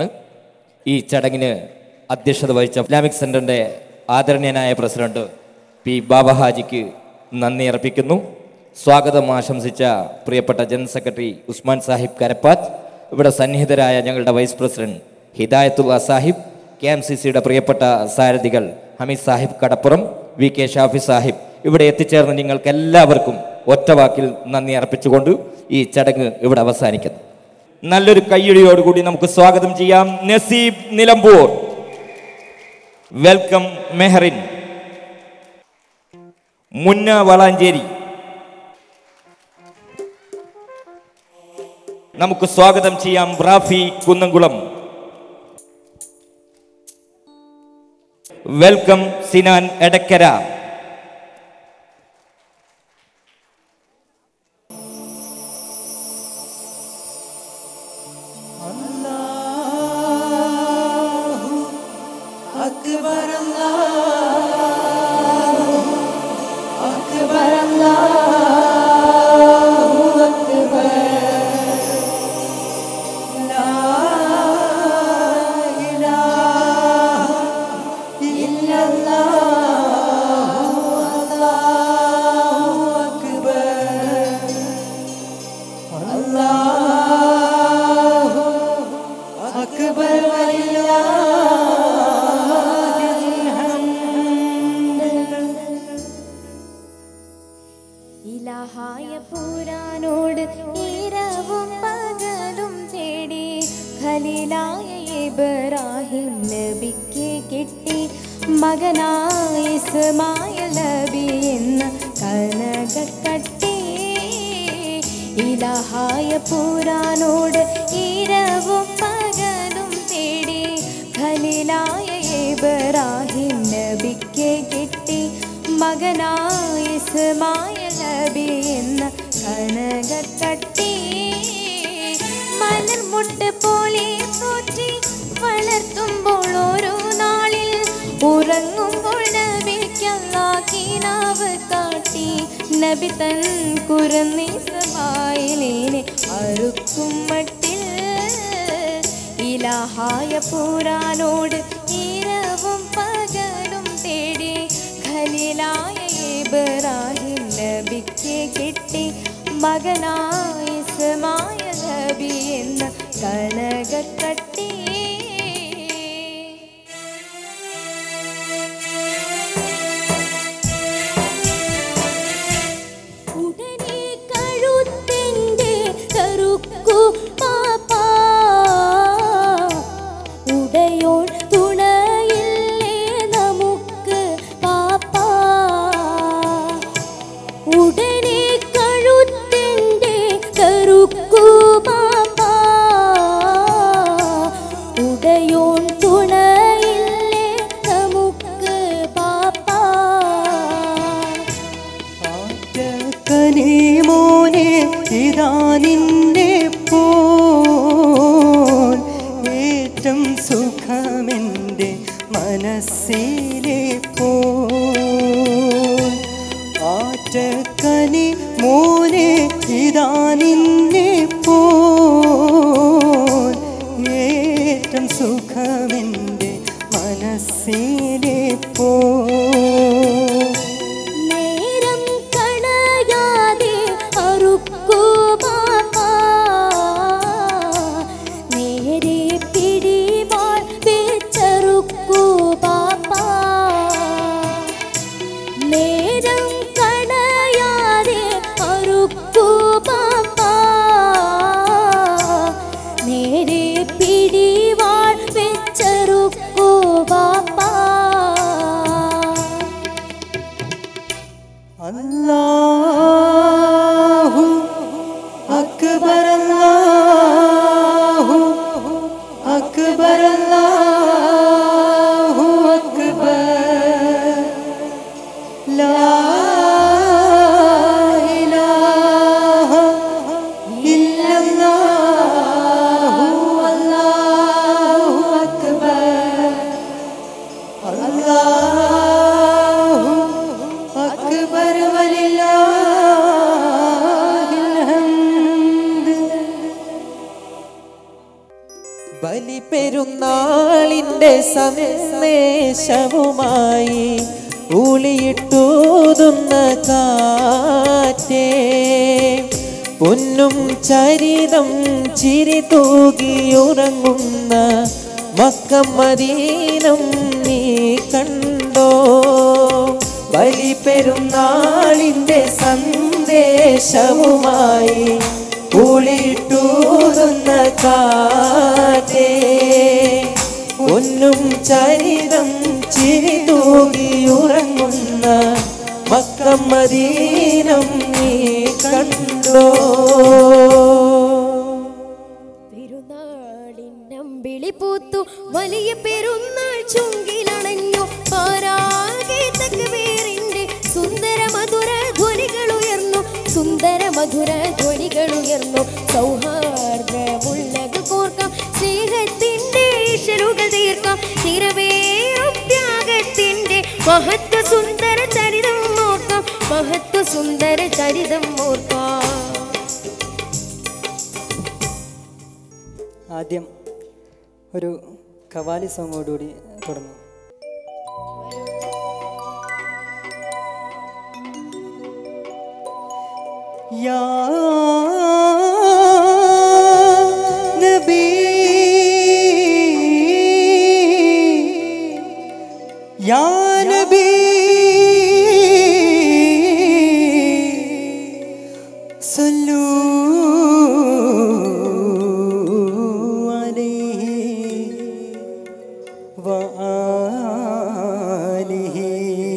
ഈ ചടങ്ങിന് അധ്യക്ഷത വഹിച്ച ഇസ്ലാമിക് സെൻറ്ററിൻ്റെ ആദരണീയനായ പ്രസിഡന്റ് പി ബാബ ഹാജിക്ക് നന്ദി അർപ്പിക്കുന്നു സ്വാഗതം ആശംസിച്ച പ്രിയപ്പെട്ട ജനറൽ സെക്രട്ടറി ഉസ്മാൻ സാഹിബ് കരപ്പാത്ത് ഇവിടെ സന്നിഹിതരായ ഞങ്ങളുടെ vice president Hidayathulla Sahib K M C സിയുടെ പ്രിയപ്പെട്ട സാരഥികൾ ഹമീദ് സാഹിബ് കടപ്പുറം വി കെ ഷാഫി സാഹിബ് ഇവിടെ എത്തിച്ചേർന്ന നിങ്ങൾക്ക് എല്ലാവർക്കും ഒറ്റവാക്കിൽ നന്ദി അർപ്പിച്ചുകൊണ്ട് ഈ ചടങ്ങ് ഇവിടെ അവസാനിക്കുന്നു നല്ലൊരു കയ്യടിയോടുകൂടി നമുക്ക് സ്വാഗതം ചെയ്യാം നസീബ് നിലമ്പൂർ വെൽക്കം മെഹറിൻ മുന്ന വളാഞ്ചേരി നമുക്ക് സ്വാഗതം ചെയ്യാം റാഫി കുന്നംകുളം വെൽക്കം സിനാൻ എടക്കര അക്ബർ അക്ബർ അക്ബർ ലാ ഇലാഹ ഇല്ലല്ലാഹു അല്ലാഹു അക്ബർ അല്ലാഹു അക്ബർ വലില്ലാഹിൽ ഹംദ് ഇലാഹായ പുരാനോട് ഇരവും പകലും തേടി ഖലീലായ ഇബ്രാഹിം നബിക്ക് കിട്ടി മകനായ ഇസ്മായിൽ നബി എന്ന കനകക്കട്ടി ഇലാഹായ പുരാനോട് ഇരവും പകലും തേടി ഖലീലായ ഇബ്രാഹിം നബിക്ക് കിട്ടി മകനായ ഇസ്മായിൽ നബി എന്ന കനകക്കട്ടി മലർമുട്ട് പോലെ തോറ്റി വളർത്തുമ്പോൾ ഓരോ നാളിൽ ഉറങ്ങുമ്പോൾ നബിക്കല്ലാക്കിനാവ് കാട്ടി നബി തൻ കുരന്നീസമായിലേനെ അറുക്കും മട്ടിൽ ഇലാഹായ പുരാനോട് ഇരവും പകലും തേടി ഖലീലായ ഇബ്രാഹിം നബിക്ക് കിട്ടി മകനായ ഇസ്മായിൽ നബി എന്ന കനകക്കട്ടി ഉടനെ കഴുത്തിൻ്റെ കറുക്കു പാപ്പാ ഉടയോൻ തുണയില്ലേ നമുക്ക് പാപ്പാ ഉടനെ കഴുത്തിൻ്റെ കറുക്കു പാപ്പാ ഉടനെ മോനെ ഇതാ നിന്നെ പോൽ ഏറ്റം സുഖമെൻ്റെ മനസ്സിലെ പോൽ ആറ്റക്കനി മോനെ ഇതാ നിന്നെ പോൽ ഏറ്റം സുഖമെൻ്റെ മനസ്സിലെ പോ നേരം കളയാതെ അറുക്കൂ പാപ്പാ നേരെ പിടിവാൾ വെച്ചറുക്കൂ പാപ്പാ നേരം കളയാതെ അറുക്കൂ പാപ്പാ നേരെ പിടിവാൾ വെച്ചറുക്കൂ പാപ്പാ അല്ലാഹു അക്ബർ അല്ലാഹു അക്ബർ അല്ലാഹു അക്ബർ ലാ ഇലാഹ ഇല്ലല്ലാഹു അല്ലാഹു അക്ബർ അല്ലാഹു അക്ബർ വലില്ലാഹിൽ ഹംദ് ബലി പെരുന്നാളിൻ്റെ സന്ദേശവുമായി ഊളിയിട്ടൂതുന്ന കാറ്റേ പൊന്നും ചരിതം ചിരി തൂകിയുറങ്ങുന്ന മക്കം മദീനം നീ കണ്ടോ ബലി പെരുന്നാളിൻ്റെ സന്ദേശവുമായി ഊളിട്ടൂതുന്ന കാറ്റേ ഒന്നും ചരിതം ചിരി തൂകിയുറങ്ങുന്ന മക്കം മദീനം നീ കണ്ടോ പെരുന്നാളിനമ്പിളി പൂത്തു വലിയ പെരുന്നാൾ ചുങ്കിലണഞ്ഞു പാരാകെ തക്ബീറിന്റെ സുന്ദര മധുര ധ്വനികൾ ഉയർന്നു സുന്ദര മധുര ധ്വനികൾ ഉയർന്നു സൗഹാർദ്ദമുള്ളത് കോർക്കാം സ്നേഹത്തിന്റെ ഈശ്വരുകൾ തീർക്കാം നിറവേറും ത്യാഗത്തിന്റെ മഹത്വ സുന്ദര ചരിതം ഓർക്കാം മഹത്വ സുന്ദര ചരിതം ഓർക്കാം ആദ്യം ഒരു കവാലി സോങ്ങോടുകൂടി തുടങ്ങും യാ നബി യാ നബി صلوا عليه وآله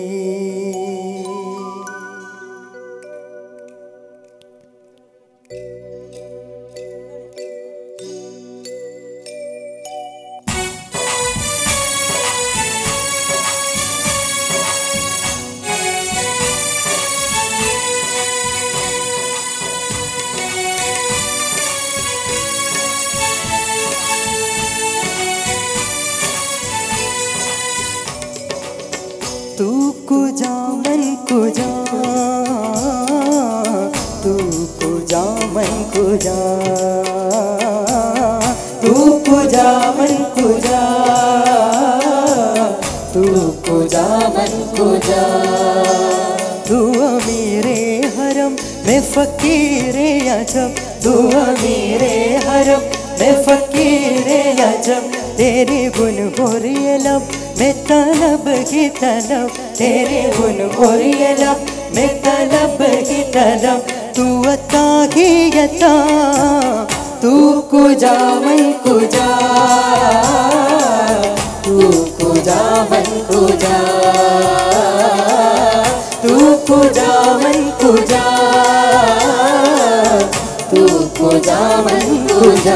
तू कुजा मन कुजा तू कुजा मन कुजा तू कुजा मन कुजा तू कुजा मन कुजा तू अमीरे हरम मैं फकीरे अजब तू अमीरे हरम मैं फकीरे अजब तेरे गुन गोरिय लब मैं तलब की तलब तेरे गुन गोरिय लब मैं तलब की तलब तू अता की यता तू कुजा मैं कुजा तू कुजा मैं कुजा तू कुजा मैं कुजा तू कुजा मैं कुजा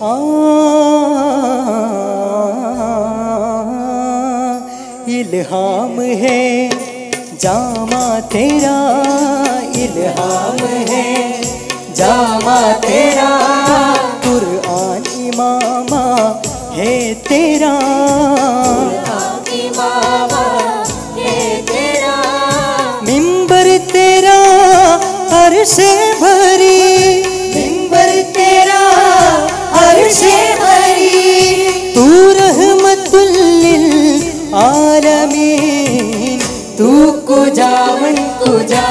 इल्हाम है जामा तेरा इल्हाम है जामा तेरा कुरआन इमामा है तेरा मिंबर तेरा अरशे भरी मिंबर तेरा अरशे भरी तू रहमतुल्लिल आलमीन तू कुजावन कुजा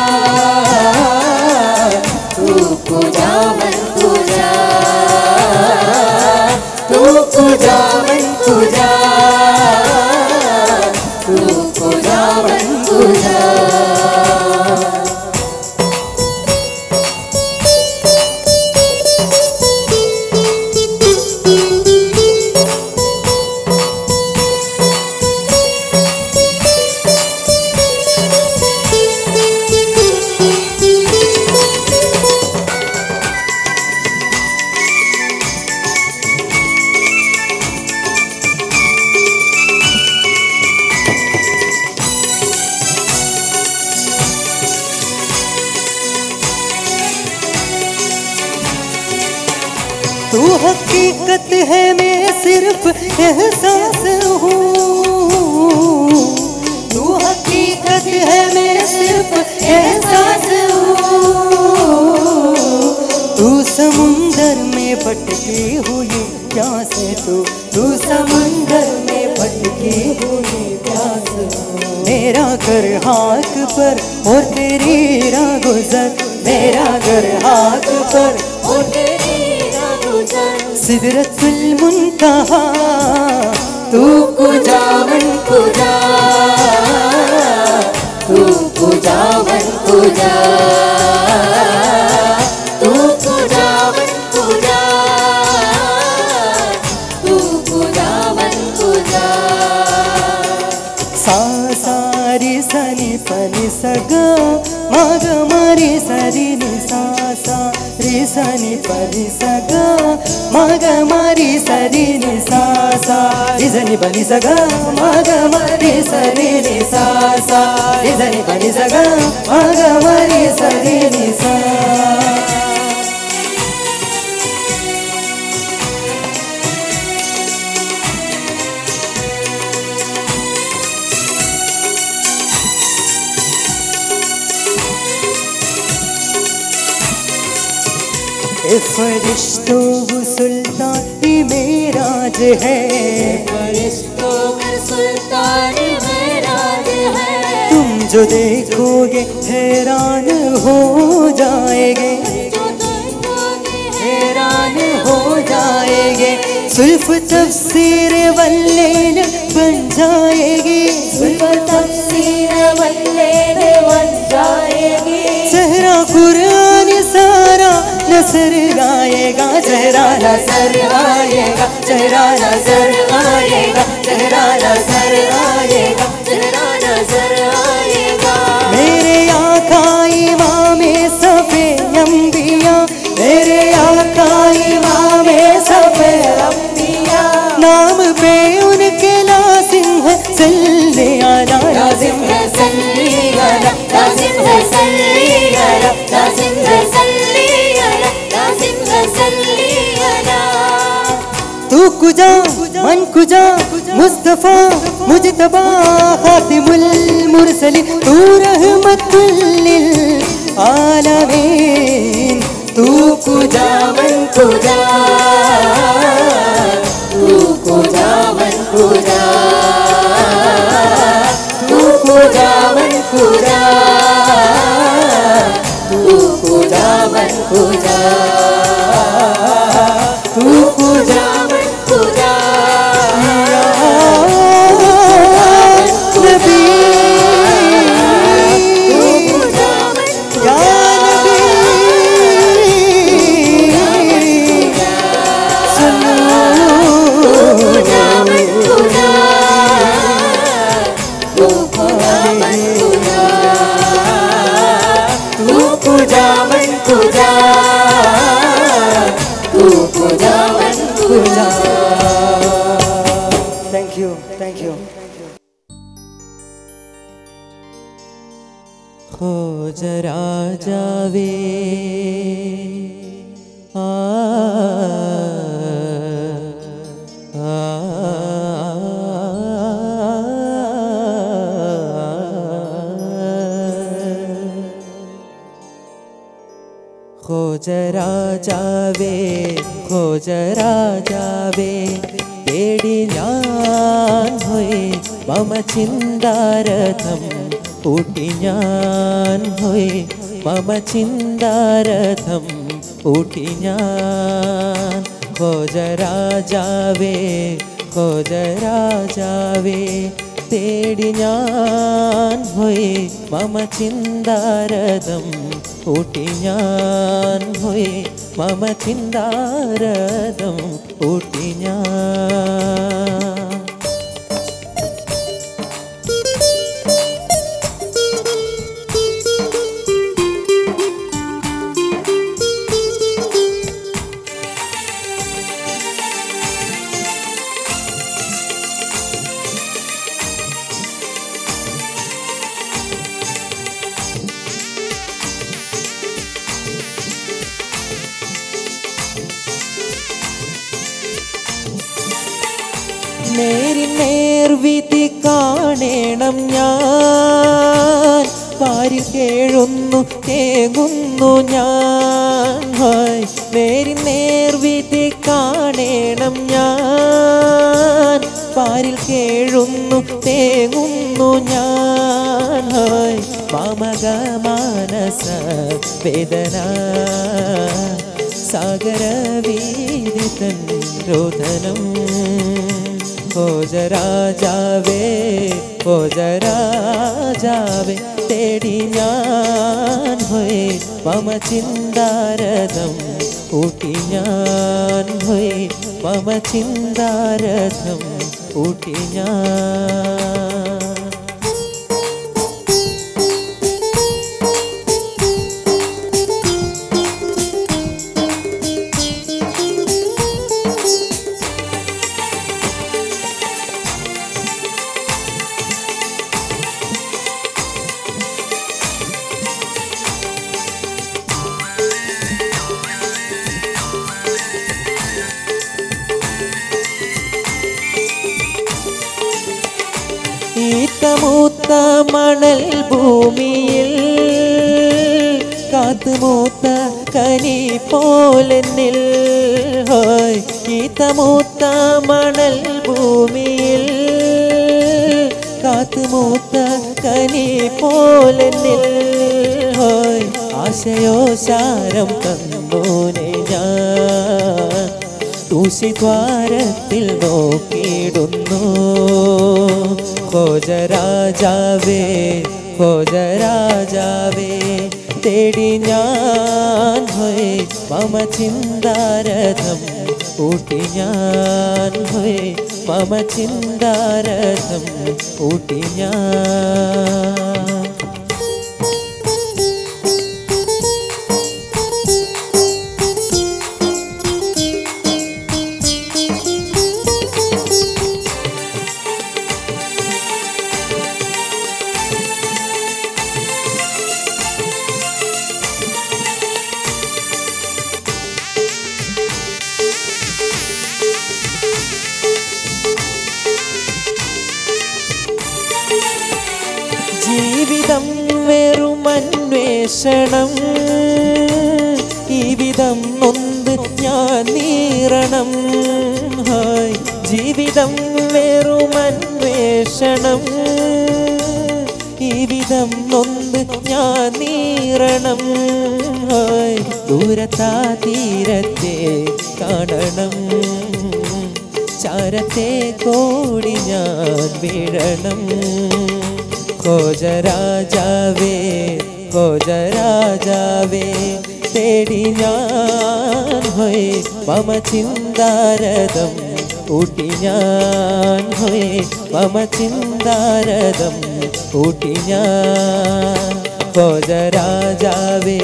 तू कुजावन कुजा तू कुजावन कुजा तू कुजावन कुजा तू हकीकत है मैं सिर्फ एहसास हूँ तू हकीकत है मैं सिर्फ एहसास हूँ तू समुंदर में भटकी हुई प्यास तू तू समुंदर में भटकी हुई प्यास मेरा घर हाथ पर और तेरी राह गुजर मेरा घर हाथ पर और तेरी राह गुजर सिदरतुल मुंतहा तू कुजावन कुजा तू कुजावन कुजा तू कुजावन कुजा तू कुजावन कुजा सा सारी सनि पनि सग मग मरि सरि नि सा सा रि सनि पनि सग मग मरि सरि नि सा सा रि सनि पनि सग मग मरि सरि नि सा सा रि सनि पनि सग मग मरि सरि नि सा ए फरिश्तों वो सुल्तान ही मेराज है फरिश्तों का सुल्तान मेराज है तुम जो देखोगे हैरान हो जाएंगे हैरान हो जाएंगे सुल्फ तफसीर वल्लेल बन जाएगी सुल्फ तफसीर वल्लेल बन जाएगी चेहरा कुरान सारा नसर गाएगा चेहरा नसर आएगा चेहरा नसर आएगा चेहरा नसर आएगा चेहरा नसर आएगा मेरे आका इमाम सफे अंबिया मेरे आका इमाम सफे अंबिया नाम पे उनके लाजिम है सल्ले आला लाजिम है सल्ले आला लाजिम है सल्ले आला लाजिम है सल्ले आला लाजिम है सल्ले आला तू कुजा मन कुजा मुस्तफा मुजतबा खातिमुल मुरसलिन तू रहमतुल लिल आलमीन तू कुजा मन कुजा तू कुजा मन कुजा तू कुजा मन कुजा तू कुजा मन कुजा तू कुजा मन कुजा नबी या नबी ഭോജരാജാവേ ആ ആ ഖോജരാജാവേ ഖോജരാജാവേ തേടി ഞാൻ ഹോയ് മമ ചിന്താരഥം ഊട്ടി ഞാൻ ഹോയ് മമ ചിന്താരഥം ഊട്ടി ഞാൻ ഖോജരാജാവേ ഖോജരാജാവേ തേടി ഞാൻ ഹോയ് മമ ചിന്താരഥം ഊട്ടി ഞാൻ ഹോയ് മമ ചിന്താരഥം ഊട്ടി ഞാൻ നേരി നേർവിധി കാണണം ഞാൻ പാരിൽ കേഴുന്നു തേങ്ങുന്നു ഞാൻ ഹായ് നേരി നേർവിധി കാണണം ഞാൻ പാരിൽ കേഴുന്നു തേങ്ങുന്നു ഞാൻ ഹായ് മാമക മാനസ വേദന സാഗരവീതിതൻ രോദനം ഭോജരാജാവേ ഭോജരാജാവേ തേടി ഞാൻ ഹോയ് മമ ചിന്താരഥം ഊട്ടി ഞാൻ ഹോയ് മമ ചിന്താരഥം ഊട്ടി ഞാൻ ഈത്തമൂത്ത മണൽ ഭൂമിയിൽ കാത്തുമൂത്ത കനി പോലെന്നിൽ ഹോയ് ഈത്തമൂത്ത മണൽ ഭൂമിയിൽ കാത്തുമൂത്ത കനി പോലെന്നിൽ ഹോയ് ആശയോ ശാരം തന്നോനെ ഞാൻ തൂശിദ്വാരത്തിൽ നോക്കിയിടുന്നു ഭോജരാജാവേ ഭോജരാജാവേ തേടി ഞാൻ ഹോയ് മമ ചിന്താരഥം ഊട്ടി ഞാൻ ഹോയ് മമ ചിന്താരഥം ഊട്ടി ഞാൻ ജീവിതം വെറും അന്വേഷണം ഈ വിധം നൊന്ത് ഞാൻ നീറണം ഹായ് ജീവിതം വെറും അന്വേഷണം ഈ വിധം നൊന്ത് ഞാൻ നീറണം ഹായ് ദൂരത്താ തീരത്തെ കാണണം ചാരത്തെ കോടി ഞാൻ വീഴണം ഖോജരാജാവേ ഖോജരാജാവേ തേടി ഞാൻ ഹോയ് മമ ചിന്താരഥം ഊട്ടി ഞാൻ ഹോയ് മമ ചിന്താരഥം ഊട്ടി ഞാൻ ഖോജരാജാവേ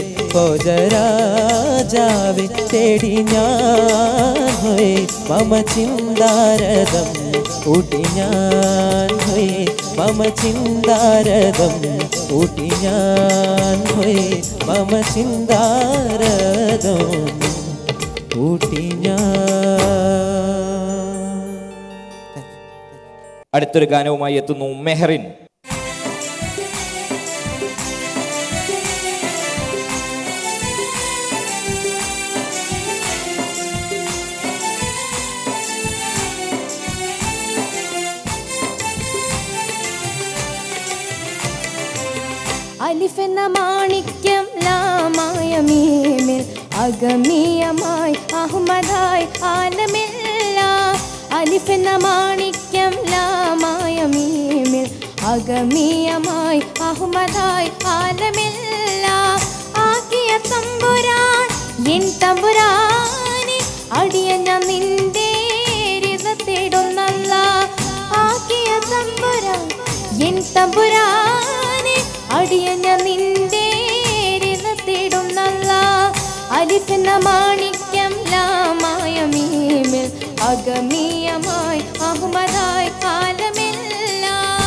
ഖോജരാജാവേ തേടി ഞാൻ ഹോയ് മമ ചിന്താരഥം ഊട്ടി ഞാൻ ഹോയ് മമ ചിന്താരഥം ഊട്ടി ഞാൻ ഹോയ് മമ ചിന്താരഥം ഊട്ടി ഞാൻ അടുത്തൊരു ഗാനവുമായി എത്തുന്നു മെഹറിൻ അലിഫ് എന്ന മാണിക്യം ലാമായ മീമിൽ അഗമീയമായി അഹമ്മദായി ആലമില്ല അലിഫ് എന്ന മാണിക്യം ലാമായ മീമിൽ അഗമീയമായി അഹമ്മദായി ആലമില്ല ആക്കിയ തമ്പുരാൻ എൻ തമ്പുരാനെ അടിയഞ്ഞ നിന്റെ തേടുന്നല്ല ആക്കിയ തമ്പുരാൻ എൻ തമ്പുരാനെ അടിയഞ്ഞ നിന്റെ തേടുന്നല്ല അലിഫെന്ന മാണിക്യം ലാമായ മീമിൽ അഗമീയമായി അഹമ്മദായി കാലമില്ല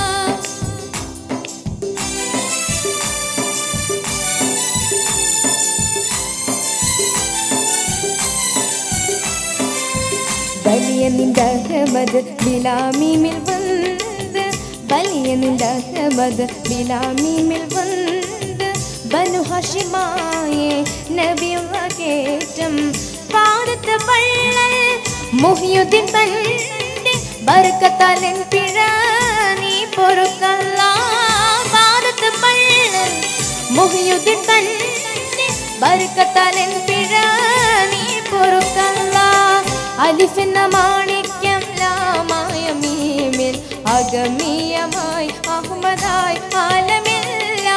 വലിയ നിന്റെ അഹമ്മദ് ബിലാമീമിൽ വന്ന് വലിയ നിന്റെ അഹമ്മദ് ബിലാമീമിൽ വന്ന് ബനു ഹഷിമായെ നബിയുള്ള കേറ്റം പാടത്ത് പള്ളൽ മുഹിയുദ്ദീൻ തന്റെ ബർക്കത്താലൻ പിഴ നീ പൊറുക്കല്ല പാടത്ത് പള്ളൽ മുഹിയുദ്ദീൻ തന്റെ ബർക്കത്താലൻ പിഴ നീ പൊറുക്കല്ല അലിഫെന്ന മാണിക്യം ലാമായ മീമിൽ അഗമീയമായി അഹമ്മദായി ആലമില്ല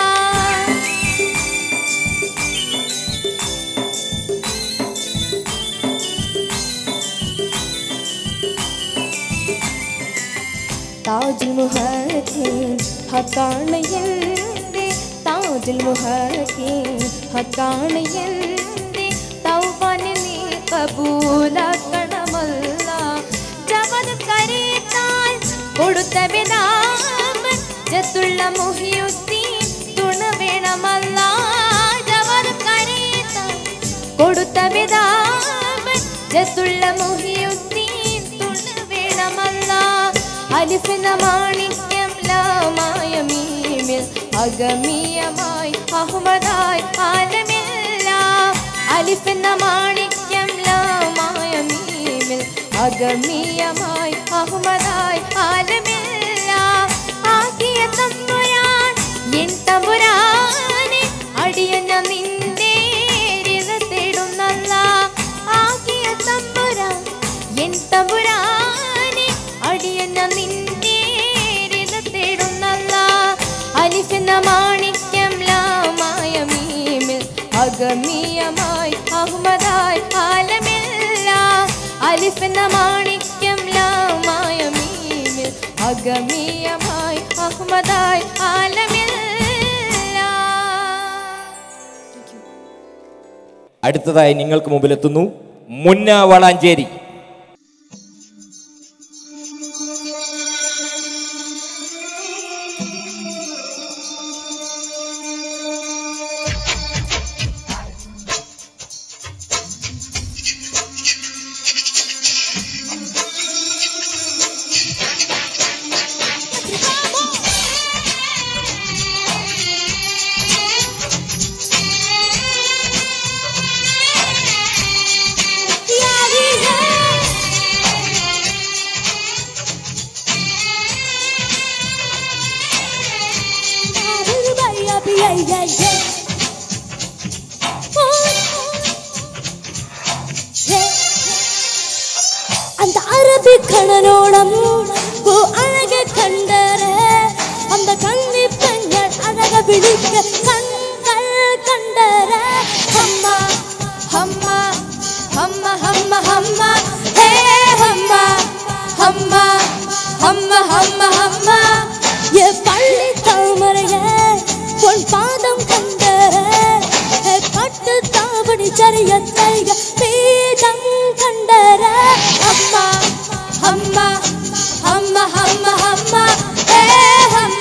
താജുൽ മുഹദ്ദീൻ ഹക്കാണ് എൻ്റെ താജുൽ മുഹദ്ദീൻ ഹക്കാണ് എൻ്റെ തൗബാനെ നീ കബൂലാക്കണമല്ല ജവത് കരേത്താൽ കൊടുത്ത വിനാമൻ ജത്തുള്ള മുഹിയുദ്ദീൻ തുണ വേണമല്ല ജവത് കരേത്താൽ കൊടുത്ത വിനാമൻ ജത്തുള്ള മുഹിയുദ്ദീൻ തുണ വേണമല്ല അലിഫിന മാണിക്യം ലാമായ മീമിൽ അഗമീയമായി അഹമ്മദായി ആലമില്ല അലിഫിന മാണിക്യം ലാമായ മീമിൽ അഗമീയമായി അഹമ്മദായി ആലമില്ല ആകിയ തമ്പുരാൻ എൻ തമ്പുരാനെ അടിയഞ്ഞ നിന്റെ തേടുന്നല്ല ആകിയ തമ്പുരാൻ എൻ തമ്പുരാനെ അടിയഞ്ഞ നിന്റെ തേടുന്നല്ല അലിഫെന്ന മാണിക്യം ലാമായ മീമിൽ അഗമീയമായി അഹമ്മദായി ആലമില്ല അലിഫെന്ന മാണിക്യം ലാമായ മീമിൽ അഗമീയമായി അഹമ്മദായി ആലമില്ല അടുത്തതായി നിങ്ങൾക്ക് മുമ്പിലെത്തുന്നു മുന്ന വളാഞ്ചേരി அந்த அரபி கணனோடம் ஓ அழக கண்டர அந்த கண்ணி பெண்கள் அழக விழிக்க கண்கள் கண்டர அம்மா அம்மா அம்மா அம்மா அம்மா ஹே அம்மா அம்மா அம்மா அம்மா அம்மா ஏ பள்ளி தாமரைய பொன் பாதம் கண்டர ஏ பட்டு தாவணி சரிய தைக பீதம் கண்டர அம்மா அம்மா அம்மா அம்மா அம்மா ஏ அம்மா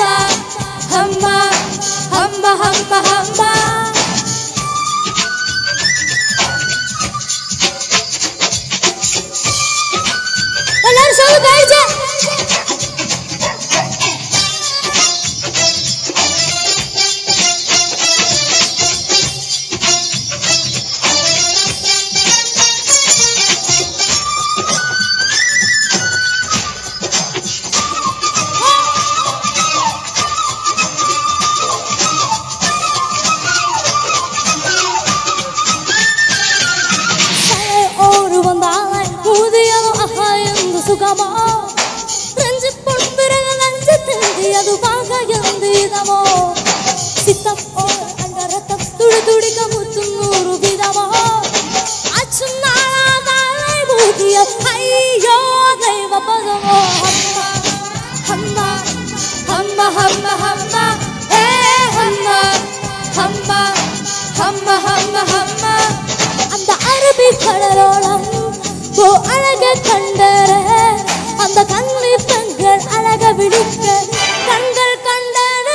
സുഖമോ രഞ്ജിപ്പോൾ പിറക നെഞ്ചത്തെന്തി അത് വാങ്ങ എന്ത് ഇതമോ ചിത്തം ഓ അണ്ടരത്തം തുടി തുടിക മുത്തും നൂറു വിധമോ അച്ഛൻ നാളാ നാളെ മൂതിയ അയ്യോ ദൈവ പദമോ ഹമ്മ ഹമ്മ ഹമ്മ ഹമ്മ ഹേ ഹമ്മ ഹമ്മ ഹമ്മ ഹമ്മ ഹമ്മ அந்த அரபி கடலோളം ஓ அழக கண்டர அந்த கண்ணீர் கண்கள் அழக விழிக்க கண்கள் கண்டன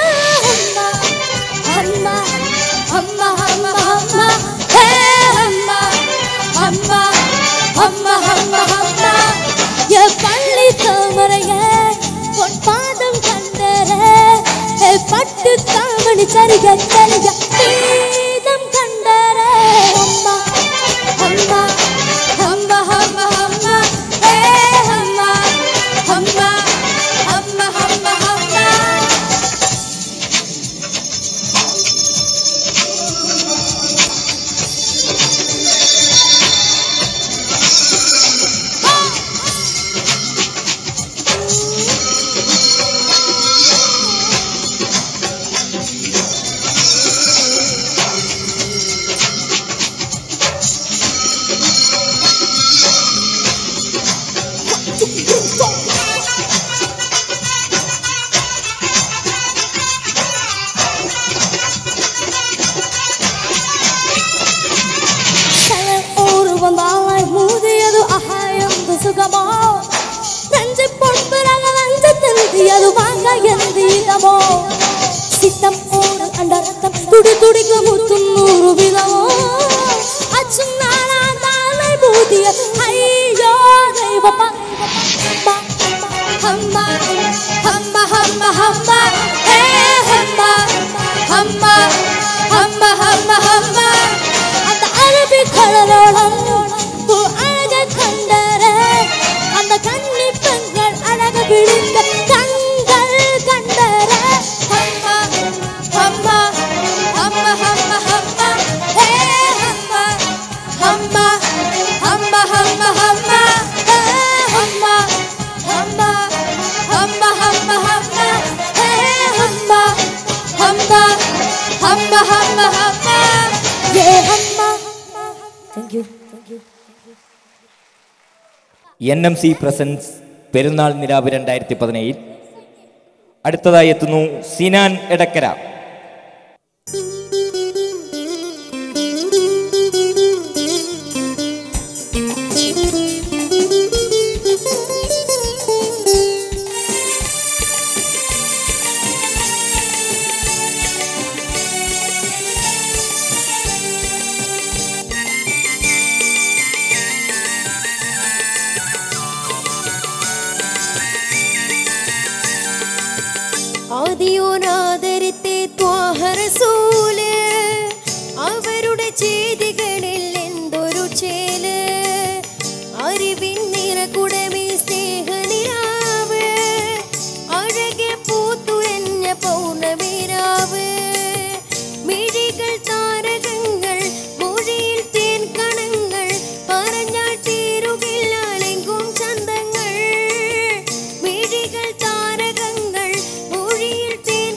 அம்மா அம்மா அம்மா அம்மா ஹே அம்மா அம்மா அம்மா அம்மா அம்மா எ பள்ளி தாமரைய பொன் பாதம் கண்டர எ பட்டு தாமணி சரிக சரிக கீதம் கண்டர அம்மா அம்மா அம்மா அம்மா அம்மா ஹே அம்மா அம்மா அம்மா அம்மா அம்மா ഒരു വന്നാളായി മൂതിയതു അഹായെന്ത് സുഖമോ നെഞ്ചി പൊൻപിറക നെഞ്ചത്തെന്തിയതു വാങ്ങ എന്തിതമോ ചിത്തം ഓട് അണ്ടരത്തം തുടി തുടിക്ക് മുത്തും നൂറു വിധമോ അച്ഛൻ നാളാ നാളെ മൂതിയ അയ്യോ ദൈവ ഹമ്മ ഹമ്മ ഹമ്മ ഹമ്മ ഹേ ഹമ്മ ഹമ്മ ഹമ്മ ഹമ്മ ഹമ്മ அந்த அரபி கடலோളം பூ அழக கண்டர அந்த கன்னி பெண்கள் அழக விழிக்க கண்கள் கண்டர ஹம்மா ஹம்மா ஹம்மா ஹம்மா ஹம்மா ஹே ஹம்மா ஹம்மா ஹம்மா ஹம்மா ஹம்மா ஹே ஹம்மா ஹம்மா ஹம்மா ஹம்மா ஹம்மா ஹே ஹம்மா ஹம்மா ஹம்மா ஹம்மா ஹம்மா யே ஹம்மா thank you thank you N M C presence Perunnal Nilavu രണ്ടായിരത്തി പതിനേഴിൽ അടുത്തതായി എത്തുന്നു സിനാൻ എടക്കര ആദിയോനാദരത്തെ ത്വാഹറസൂല് അവരുടെ ചെയ്തികളിൽ എന്തൊരു ചേല് അറിവിൻ നിറകുടമേ സ്നേഹനിരാവ് അഴകെ പൂത്തുലഞ്ഞ പൗർണമിരാവ് മിഴികൾ താരകങ്ങൾ മൊഴിയിൽ തേൻ കണങ്ങൾ പറഞ്ഞാൽ തീരുകില്ലാലെങ്കും ചന്തങ്ങൾ മിഴികൾ താരകങ്ങൾ മൊഴിയിൽ തേൻ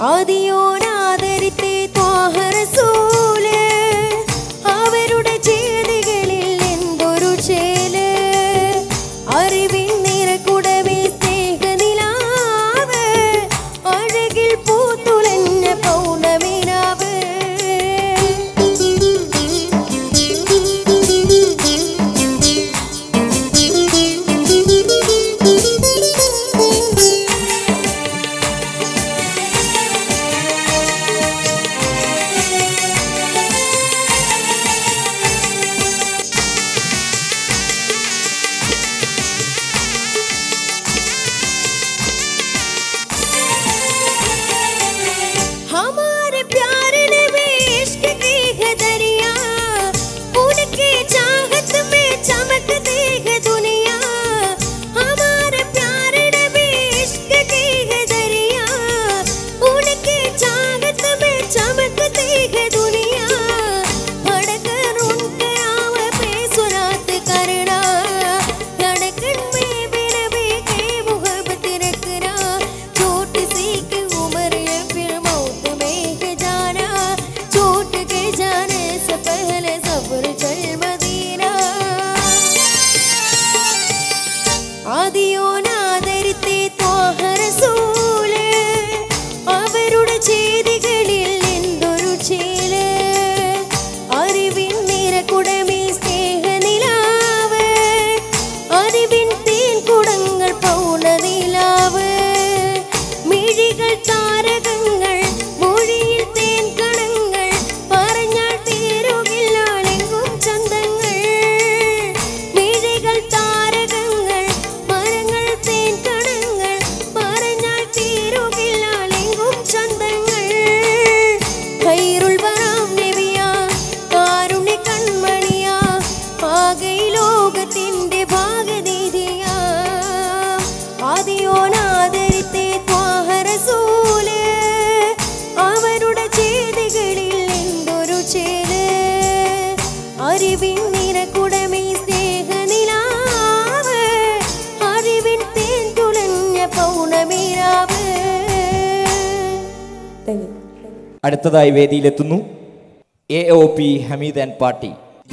ആദിയോനാദരിത്തെ ത്വാഹറസൂല് അവരുടെ ചെയ്തികളിൽ എന്തൊരു ചേല് അറിവിൻ നിറകുടമേ സ്നേഹനിലാവ് അഴകിൽ പൂത്തുലഞ്ഞ പൗർണമിനാവ് हमारे प्यार ने भी इश्क की है दरिया उनकी चाहत में चमकती है दुनिया हमारे प्यार ने भी इश्क की है दरिया उनकी चाहत में चमकती है दुनिया धड़कन उनके आव पे सुरात करना धड़कन में भी नबी की मोहब्बत रखना छोटी सी की उम्र ये फिर मौत में है जाना छूट के जाने से पहले सब्र चल मदीना ആദിയോനാദരിത്തെ ത്വാഹറസൂല് അവരുടെ ചെയ്തികളിൽ എന്തൊരു ചേല് അറിവിൻ നിറകുടമേ സ്നേഹനിലാവ് അറിവിൻ തേൻ കുടങ്ങൾ പൗർണനിലാവ് മിഴികൾ താരകങ്ങൾ മൊഴിയിൽ തേൻ കണങ്ങൾ പറഞ്ഞാൽ തീരുകില്ലാലെങ്കും ചന്തങ്ങൾ മിഴികൾ താരകങ്ങൾ മരങ്ങൾ തേൻ കണങ്ങൾ പറഞ്ഞാൽ തീരുകില്ലാലെങ്കും ചന്തങ്ങൾ ഖൈറുൽ വറാം നബിയാ കാരുണ്യ കൺമണിയാ ആകെ ഈ ലോകത്തിന്റെ ഭാഗനീതിയാ ആദിയോനാദരിത്തെ ത്വാഹറസൂല് അവരുടെ ചെയ്തികളിൽ എന്തൊരു ചേല് അറിവിൻ നിറകുടമേ സ്നേഹനിലാവ് അറിവിൻ തേൻ തുളഞ്ഞ പൗർണമിരാവ് താങ്ക് യു അടുത്തതായി വേദിയിലെത്തുന്നു A O P Hameed and party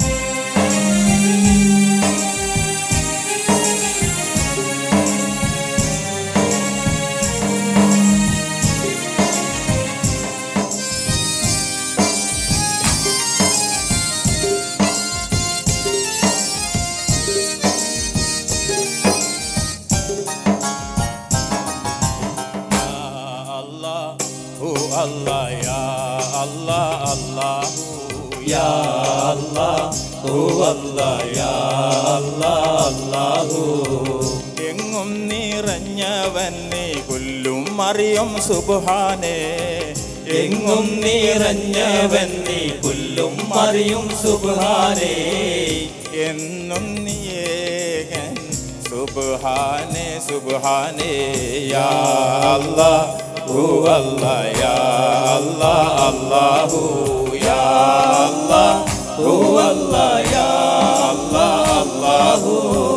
എങ്ങും നിറഞ്ഞവൻ നീ കൊല്ലും മറിയും സുബാനെ എങ്ങും നിറഞ്ഞവൻ നീ പുല്ലും മറിയും സുബാനെ എന്നും നീയേകൻ സുബാനെ സുബാനെ യാ അല്ലാ ഹു അല്ലാ യാ അല്ലാ അല്ലാഹു യാ അല്ലാ ഹു അല്ലാ യാ അല്ലാ അല്ലാഹു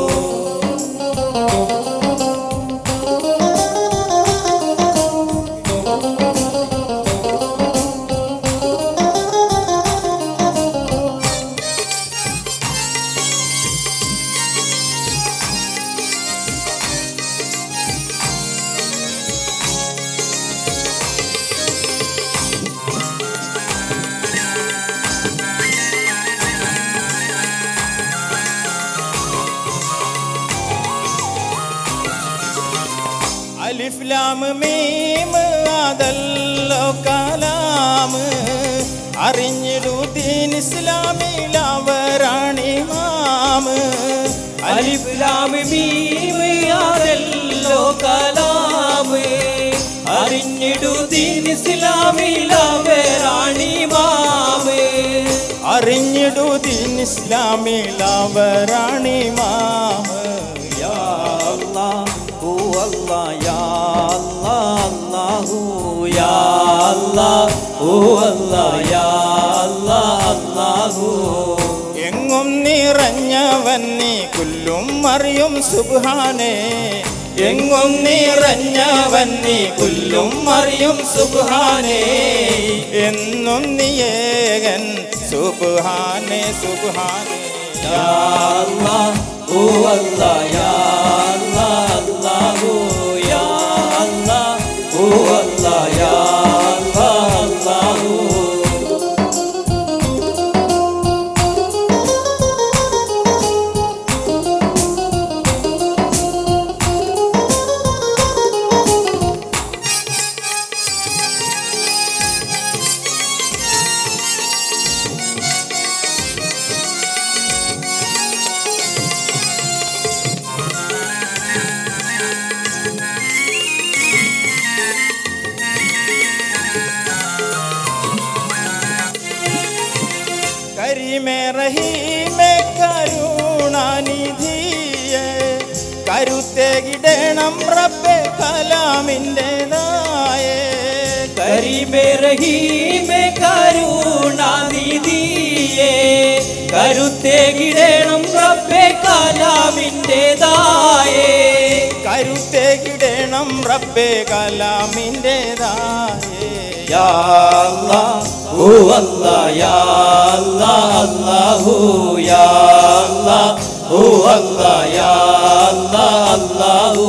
അലിഫ് ലാം മീം അതല്ലോ കലാം അറിഞ്ഞിടൂ ദീൻ ഇസ്ലാമിലവരാണിമാം അലിഫ് ലാം മീം യാദല്ലോ കലാമ് അറിഞ്ഞിടു ദീൻ ഇസ്ലാമിലവരാണിമാമ് അറിഞ്ഞിടൂ ദീൻ ഇസ്ലാമിലവരാണിമാം യാ അല്ലാഹു അല്ലാ യാ അല്ലാ അല്ലാഹു യാ അല്ലാഹു അല്ലാ യാ അല്ലാ അല്ലാഹു എങ്ങും നിറഞ്ഞവൻ നീ കുല്ലും അറിയും സുബാനെ എങ്ങും നിറഞ്ഞവൻ നീ പുല്ലും മറിയും സുബാനേ എന്നും നീയേകൻ സുബാനെ സുബാനേ യാ അല്ലാഹ് ഓ അല്ലാഹ് യാ അല്ലാഹ് അല്ലാഹു യാ അല്ലാഹ് ഓ അല്ലാഹ് യാ അല്ലാഹ് അല്ലാഹു കരിമേ റഹീമേ കരുണാനിധിയെ കരുത്തേകിടണം റബ്ബെ കലാമിൻ്റെതായേ കരീമേ റഹീമേ കരുണാനിധിയേ കരുത്തേകിടണം റബ്ബേ കലാമിൻ്റെതായേ കരുത്തേകിടണം റബ്ബെ കലാമിൻ്റെതായേ യാ അല്ലാഹ് ഓ അല്ലാഹ് യാ അല്ലാഹ് അല്ലാഹു യാ അല്ലാഹ് ഓ അല്ലാഹ് യാ അല്ലാഹ് അല്ലാഹു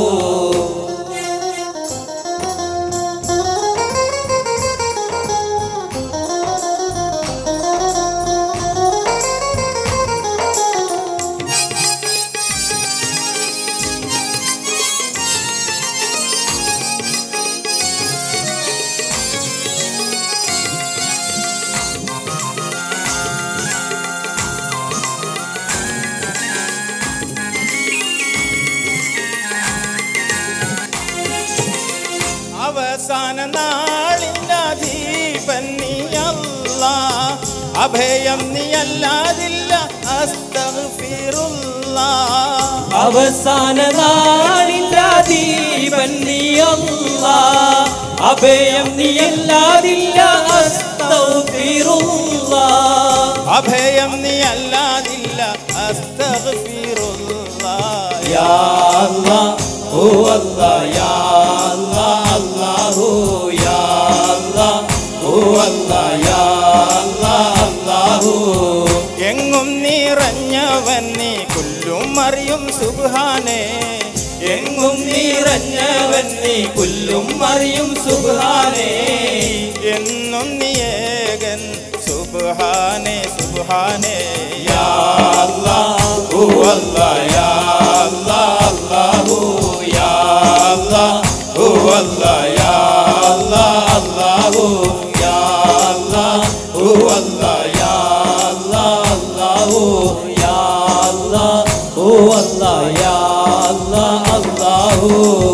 അവസാന നാളിനധീപൻ നീയല്ല അഭയം നീയല്ലാതില്ല അസ്തഗ്ഫിറുള്ള അവസാന നാളില്ലാതീപൻ നീയല്ല അഭയം നീയല്ലാതില്ല അസ്തഗ്ഫിറുള്ള അഭയം നീയല്ലാതില്ല അസ്തഗ്ഫിറുള്ള യാ അല്ലാഹ് ഓ അല്ലാഹ് യാ അല്ലാഹ് അല്ലാഹു യാ അല്ലാഹ് ഓ അല്ലാഹ് യാ അല്ലാഹ് അല്ലാഹു എങ്ങും നിറഞ്ഞവൻ നീ കുല്ലും അറിയും സുബ്ഹാനേ എങ്ങും നിറഞ്ഞവൻ നീ പുല്ലും മറിയും സുബ്ഹാനേ എന്നും നീയേകൻ സുബ്ഹാനേ സുബ്ഹാനേ യാ അല്ലാഹ് ഓ അല്ലാഹ് യാ അല്ലാഹ് അല്ലാഹു യാ അല്ലാഹ് ഓ അല്ലാഹ് യാ അല്ലാഹ് അല്ലാഹു യാ അല്ലാഹ് ഓ അല്ലാഹ് യാ അല്ലാഹ് അല്ലാഹു യാ അല്ലാഹ് ഓ അല്ലാഹ് യാ അല്ലാഹ് അല്ലാഹു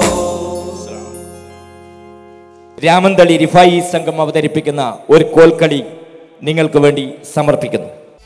രാമന്തളി റിഫായി സംഘം അവതരിപ്പിക്കുന്ന ഒരു കോൽക്കളി നിങ്ങൾക്ക് വേണ്ടി സമർപ്പിക്കുന്നു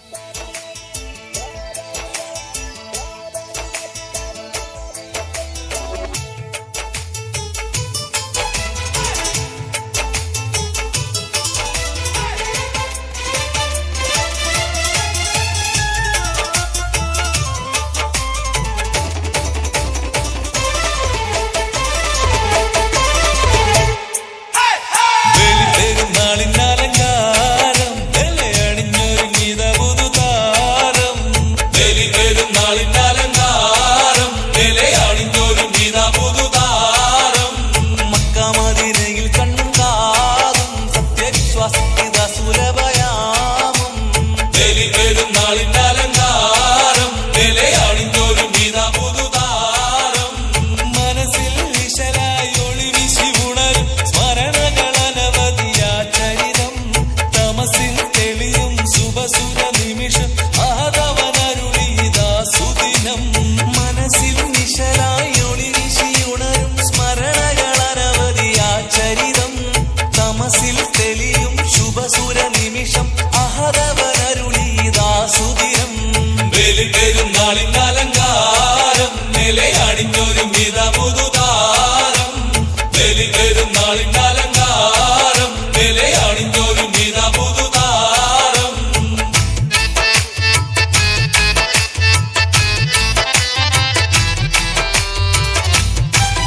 പെരുന്നാളിനലങ്കാരം വെള്ളയണിഞ്ഞൊരുങ്ങിത പുതുതാരം ബലി പെരുന്നാളിനലങ്കാരം വെള്ളയണിഞ്ഞൊരുങ്ങിത പുതുതാരം മക്കാമതിരയിൽ കണ്ണും കാതും സത്യവിശ്വാസത്തിത സുലഭയാമം ബലി പെരുന്നാളിനലങ്കാരം വെള്ളയണിഞ്ഞൊരുങ്ങിത പുതുതാരം മനസ്സിൽ വിശലായി ഒളിവിശി ഉണരും സ്മരണകൾ അനവധിയാ ചരിതം തമസിൽ തെളിയും ശുഭസുര നിമിഷം ആദവനരുളിതാ സുദിനം മനസ്സിൽ നിശലായി ഒളിവിശി ഉണരും സ്മരണകൾ അനവധിയാ ചരിതം തമസിൽ തെളിയും ശുഭസുര നിമിഷം അഹദവനരുളിതാ സുദിനം ബലി പെരുന്നാളിൻ അലങ്കാരം നിലയണിഞ്ഞൊരു മിത പുതുതാരം ബലി പെരുന്നാളിൻ അലങ്കാരം നിലയണിഞ്ഞൊരു മിത പുതുതാരം ും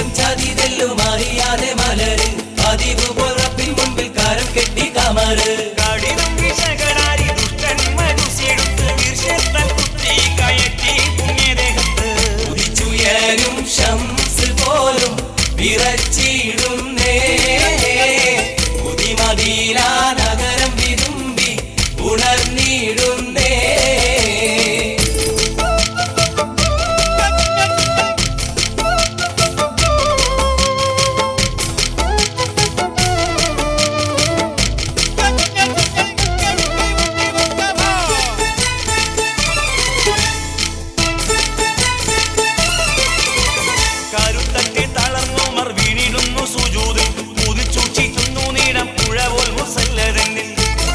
വീടും ചതി തെല്ലും അറിയാതെ മലര് പതിവ് പുറപ്പിൻ മുമ്പിൽ കാരം കെട്ടി കമറ് കഠിനം വിഷകരാരി ദുഷ്ടൻ മനസ്സിടുത്ത് വിർഷത്തൽ കുത്തി കയറ്റി പുണ്യദേഹത്ത് ഉദിച്ചുയരും ശംസ് പോലും വിറച്ചിടുന്നേ പുതിമദീന നഗരം വിതുമ്പി ഉണർന്നിടുന്നേ കരുത്തട്ടി തളർന്നുമർ വീണിടുന്നു സുജൂത് മുതിച്ചൂച്ചിക്കുന്നു നീടം പുഴ പോൽ മുസല്ലതെന്നിൽ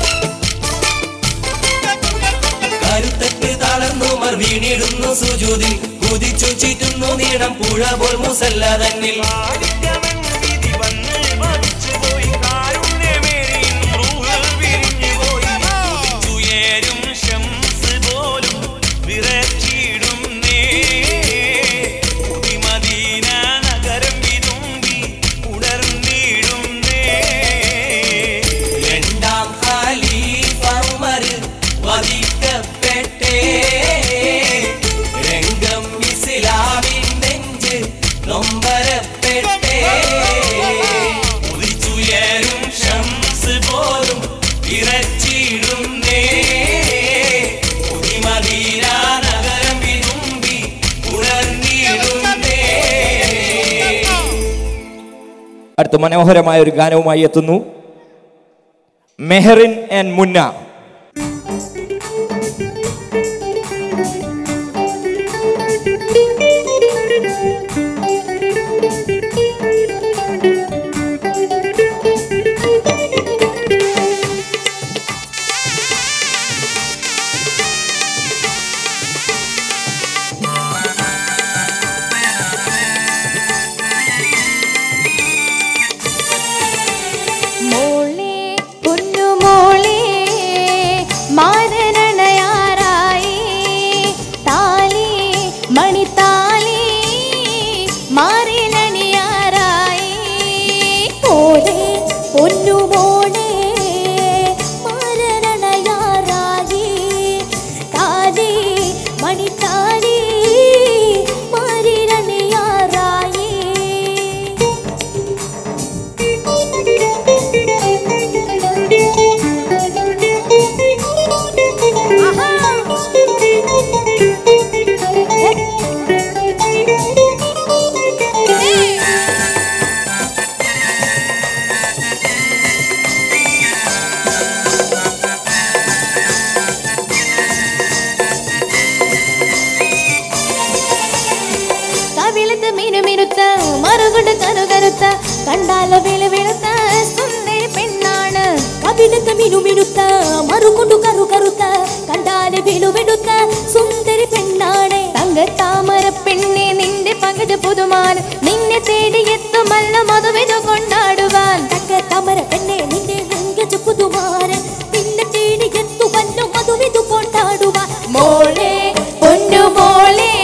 കരുത്തട്ട് തളർന്നുമർ വീണിടുന്നു സുജൂതിൽ കുതിച്ചു ചീറ്റുന്നു നീടം പുഴ പോൽ മുസല്ല തന്നിൽ ആദിത്യമെന്ന് വിധി വന്ന് ഭവിച്ചുപോയി കാരുണ്യമേറിയും റൂഹ് വിരിഞ്ഞുപോയി ഉദിച്ചുയരും ശംസ് പോലും വിറച്ചിടുന്നേ പുതിമദീന നഗരം വിതുമ്പി ഉണർന്നിടുന്നേ രണ്ടാം ഖലീഫ ഉമർ വധിക്കപ്പെട്ടേ രംഗം ഇസ്ലാമിൻ നെഞ്ച് നൊമ്പരപ്പെട്ടേ ഉദിച്ചുയരും ശംസ് പോലും ഇറച്ചിടുന്നേ പുതിമദീന നഗരം വിതുമ്പി ഉണർന്നിടുന്നേ അടുത്ത മനോഹരമായ ഒരു ഗാനവുമായി എത്തുന്നു മെഹറിൻ ആൻഡ് മുന്ന മോളെ പൊന്നുമോളെ മാരനണയാറായി താലി മണിത്താലി മാറിലണിയാറായി മോളെ പൊന്നുമോളെ മാരനണയാറായി താലി മണിത്താലി മാറിലണിയാറായി കവിളത്ത് മിനുമിനുത്ത മറുകൊണ്ട് കനുകരുത്ത കണ്ടാല വിളുവിളുത്ത സുന്ദരി പെണ്ണാണ് കവിളത്ത് മിനുമിനുത്ത മറുകൊണ്ടു കറു കറുത്ത കണ്ടാല് വിളുവിടുത്ത സുന്ദരി പെണ്ണാണ് തങ്ക താമര പെണ്ണെ നിന്റെ പങ്കജ പുതുമാൻ നിന്നെ തേടി എത്തുമല്ല മധുവിധു കൊണ്ടാടുവാൻ തങ്ക താമര പെണ്ണെ നിന്റെ പങ്കജ പുതുമാരൻ നിന്നെ തേടി എത്തുമല്ല മധുവിധു കൊണ്ടാടുവാൻ മോളെ പൊന്നു മോളെ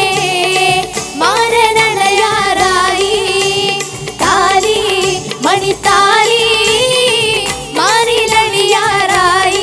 മാരനണയാറായി താലി മണിത്താലി മാറിലണിയാറായി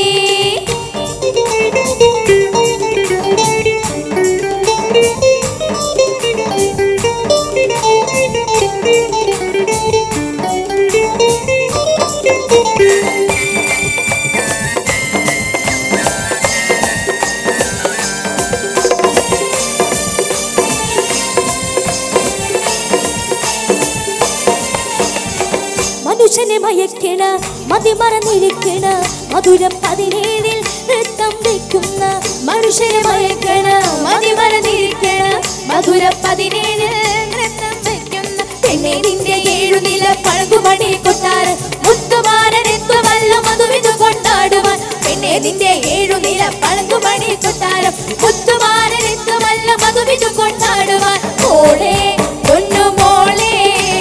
മനുഷ്യനെ മയക്കണ മതി മറന്നിരിക്കണ മധുര പതിനേഴിൽ നൃത്തം വെക്കുന്ന മനുഷ്യനെ മയക്കണ മതി മറന്നിരിക്കണ മധുര പതിനേഴിൽ നൃത്തം വെക്കുന്ന പെണ്ണെ നിന്റെ ഏഴുനില പഴകുമണി കൊട്ടാറ് മുത്തുമാരനെത്തുമല്ല മധുവിധു കൊണ്ടാടുവാൻ പെണ്ണെ നിന്റെ ഏഴുനില പഴകുമണി കൊട്ടാരം മുത്തുമാരനെത്തുമല്ല മധുവിധു കൊണ്ടാടുവാൻ മോളെ പൊന്നു മോളെ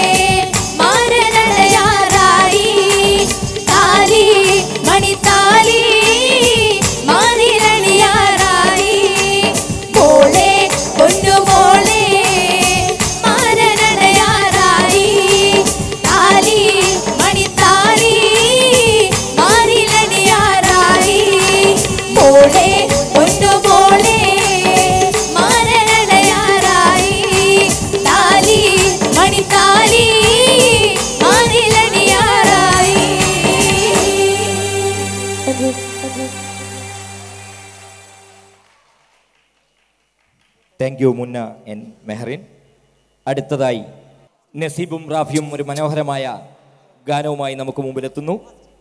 മാരനടയാറായി താലി മണിത്താലി മാറിലണിയാറായി മോളെ പൊന്നു മോളെ മാരനടയാറായി thank you Munna and Mehrin അടുത്തതായി നസീബും റാഫിയും ഒരു മനോഹരമായ ഗാനവുമായി നമുക്ക് മുമ്പിലെത്തുന്നു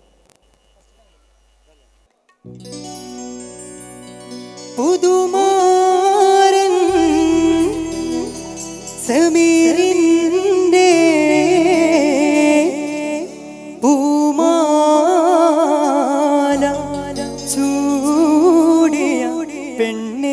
പുതുമാരൻ സമീറിൻ്റെ പൂമാല ചൂടിയ പെണ്ണേ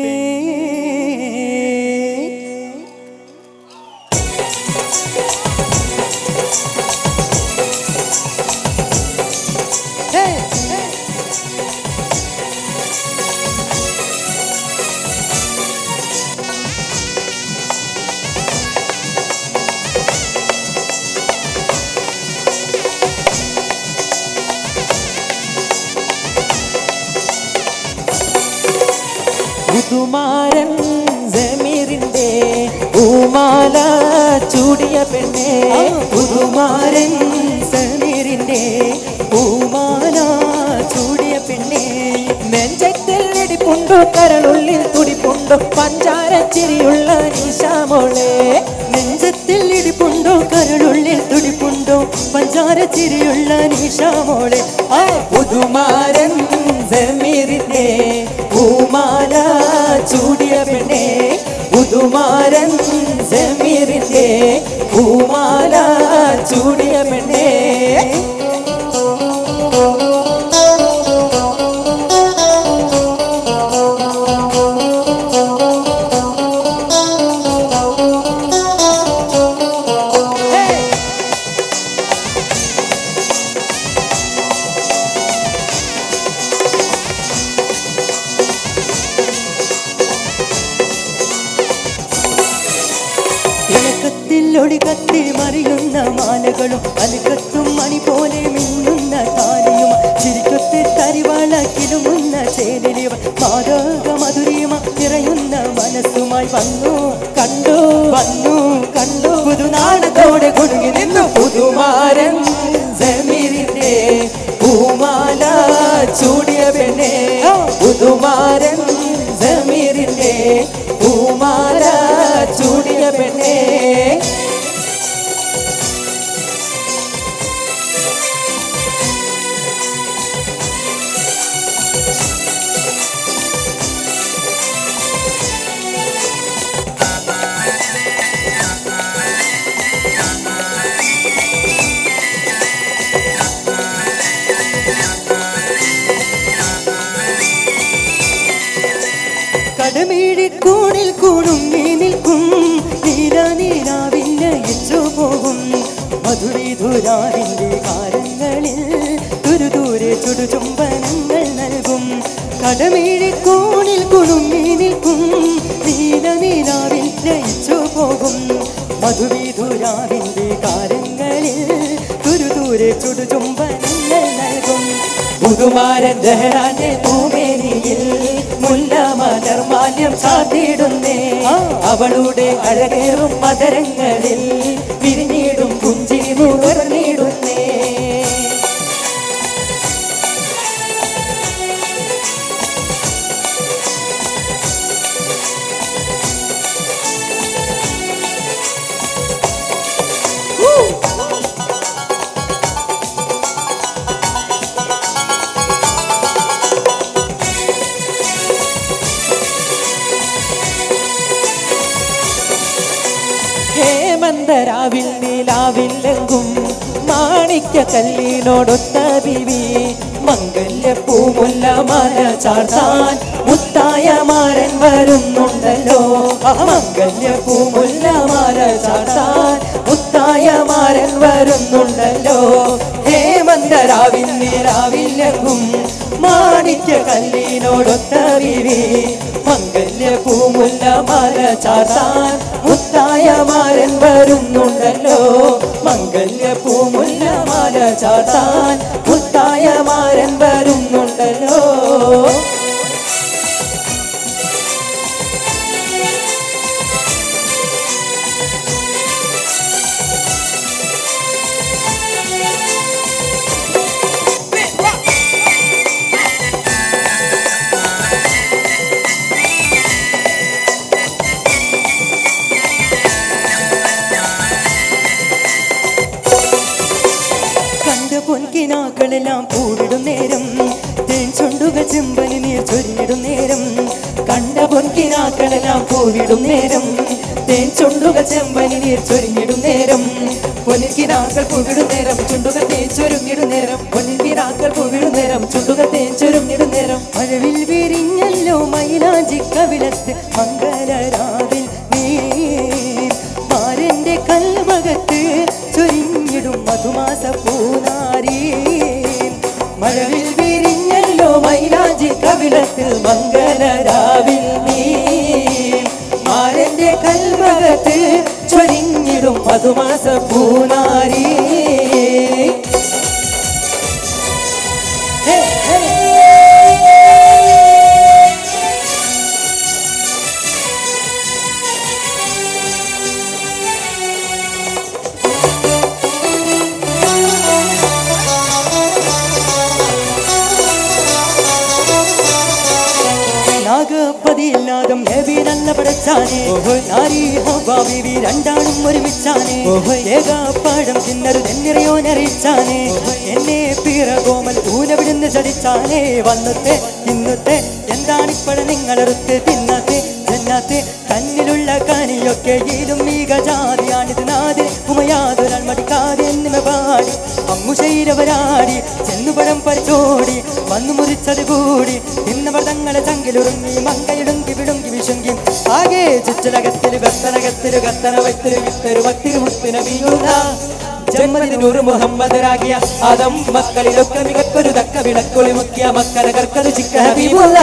പുതുമാരൻ ജമീറിന്റെ പൂമാല ചൂടിയ പെണ്ണേ പുതുമാരൻ സമീറിന്റെ പൂമാല ചൂടിയ പെണ്ണേ നെഞ്ചത്തിൽ ഇടിപ്പുണ്ടോ കരളുള്ളിൽ തുടിപ്പുണ്ടോ പഞ്ചാര ചിരിയുള്ള നിശാമോളെ നെഞ്ചത്തിൽ ഇടിപ്പുണ്ടോ കരളുള്ളിൽ തുടിപ്പുണ്ടോ പഞ്ചാര ചിരിയുള്ള നിശാമോളെ ആ പുതുമാരൻ ജമീറിന്റെ പൂമാല ചൂടിയ പെണ്ണേ പുതുമാരൻ ജമീറിന്റെ പൂമാല ചൂടിയ പെണ്ണേ ഇണക്കത്തിൽ ഒളികത്തി മറിയുന്ന മാലകളും അലുക്കത്തും മണി പോലെ മിന്നുന്ന താലിയും ചിരിക്കൊത്തി തരിവാള കിലുമുന്ന ചേലിലിവ മാതക മധുരിമ നിറയുന്ന മനസ്സുമായി വന്നു കണ്ടു വന്നു കണ്ടു പുതുനാടത്തോടെ കുടുങ്ങി നിന്നു പുതുമാരൻ ജമീറിന്റെ പൂമാല ചൂടിയ പെണ്ണേ പുതുമാരൻ ജമീറിന്റെ പൂമാല ചൂടിയ പെണ്ണേ കടമീഴിക്കൂണിൽ കൂടുങ്ങി നിൽക്കും നീല നീലാവിന്റെ ഇച്ചു പോകും മധുരിധുരാവിന്റെ കാലങ്ങളിൽ ദുരുദൂരെ ചുടുചുംബനങ്ങൾ നൽകും കടമീഴിക്കൂണിൽ കുടുങ്ങി നിൽക്കും നീല നീലാവിന്റെ ഇച്ചു പോകും മധുവിധുരാവിന്റെ കാലങ്ങളിൽ ദുരുദൂരെ ചുടുചുംബനങ്ങൾ നൽകും പുതുമാരൻ ദഹരാന്റെ പൂമേനിയിൽ മുല്ല മലർമാല്യം ചാത്തിയിടുന്നേ അവളുടെ അഴകേറും മദരങ്ങളിൽ വിരിഞ്ഞിടും പുഞ്ചിരി നുകർന്നിടുന്നേ ഹേമന്തരാവിൽ നീലാവില്ലെങ്കും മാണിക്യ കല്ലിനോടൊത്ത ബിവി മംഗല്യ പൂമുല്ല മല ചാർത്താൻ മുത്തായ മാരൻ വരുന്നുണ്ടല്ലോ മംഗല്യ പൂമുല്ല മല ചാർത്താൻ മുത്തായ മാരൻ വരുന്നുണ്ടല്ലോ ഹേമന്തരാവിൽ നീലാവില്ലെങ്കും മാണിക്യ കല്ലിനോടൊത്ത ബിവി മംഗല്യ പൂമുല്ല മല ചാർത്താൻ മുത്തായ മാരൻ വരുന്നുണ്ടല്ലോ മംഗല്യ പൂമുല്ല മല ചാർത്താൻ മുത്തായ മാരൻ വരുന്നുണ്ടല്ലോ പൊൻകിനാക്കളെല്ലാം പൂവിടും നേരം തേൻ ചുണ്ടുക ചെമ്പനി നീർ ചൊരിഞ്ഞിടും നേരം കണ്ട പൊൻകിനാക്കളെല്ലാം പൂവിടും നേരം തേൻ ചുണ്ടുക ചെമ്പനി നീർ ചൊരിഞ്ഞിടും നേരം പൊൻകിനാക്കൾ പൂവിടും നേരം ചുണ്ടുക തേൻ ചൊരുങ്ങിടും നേരം പൊൻകിനാക്കൾ പൂവിടും നേരം ചുണ്ടുക തേൻ ചൊരുങ്ങിടും നേരം മഴവിൽ വിരിഞ്ഞല്ലോ മൈലാഞ്ചി കവിളത്ത് മംഗളരാവിൽ നീ മാരന്റെ കൽമകത്ത് ചൊരിഞ്ഞിടും മധുമാസ പൂനാരി മഴവിൽ വിരിഞ്ഞല്ലോ മൈലാഞ്ചി കവിളത്ത് മംഗളരാവിൽ നീ മാരന്റെ കൽമകത്ത് ചൊരിഞ്ഞിടും മധുമാസ പൂനാരി ഹേ, ഹേ. നാഗപ്പതിയില്ലാതും നബി നല്ല പടച്ചാനെ നാരി ഹവ്വ ബീവി രണ്ടാളും ഒരുമിച്ചാനെ ഏകാപ്പാടം തിന്നരു തെന്നിറയോനറിയിച്ചാനെ എന്നെ പിറകോമൽ ഊനവിടുന്ന് ചതിച്ചാനെ വന്നത്തെ ഇന്നത്തെ എന്താണിപ്പഴ നിങ്ങളെടുത്ത് തിന്നത്തെ ജന്നത്തെ തന്നിലുള്ള കനിയൊക്കെ ഇതും മീകജാതിയാണിത് നാദിൽ ഉമയാതൊരാൾ മടിക്കാതെ എന്നിമ പാടി അമ്മുശൈലവരാടി ചെന്നുപഴം പരിച്ചോടി വന്നു മുറിച്ചത് കൂടി ഇന്നവർ തങ്ങളെ ചങ്കിലുറുങ്ങി മങ്കയിടുങ്കി വിടുങ്കി വിശുങ്കി ആകെ ചുറ്റലകത്തില് കത്തനകത്തില് കത്തന വൈത്തില് വിത്തരു വത്തിരു മുത്തിന വീഴുന്ന ജന്മദിനൂറ് മുഹമ്മദരാകിയ ആദം മക്കളിലൊക്കെ മികക്കൊരു തക്ക വിളക്കൊളി മുക്കിയ മക്കര കർക്കത് ചിക്ക ഹബീബുള്ള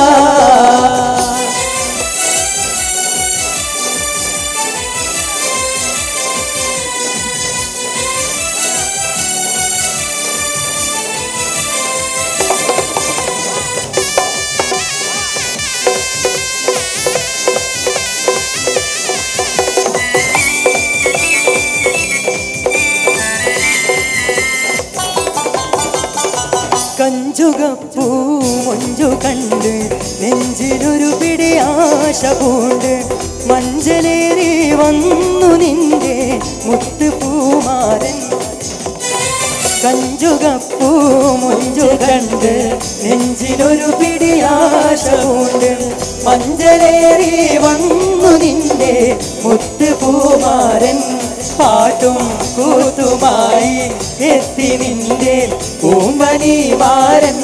കഞ്ചുകപ്പൂ മൊഞ്ചു കണ്ട് നെഞ്ചിലൊരു പിടി ആശ പൂണ്ട് മഞ്ചലേറി വന്നു നിന്റെ മുത്തുപൂമാരൻ കഞ്ചുകപ്പൂ മൊഞ്ചു കണ്ട് നെഞ്ചിലൊരു പിടി ആശ പൂണ്ട് മഞ്ചലേറി വന്നു നിന്റെ മുത്തുപൂമാരൻ പാട്ടും കൂത്തുമായി എത്തി നിന്റെ പൂമ്പനി മാരൻ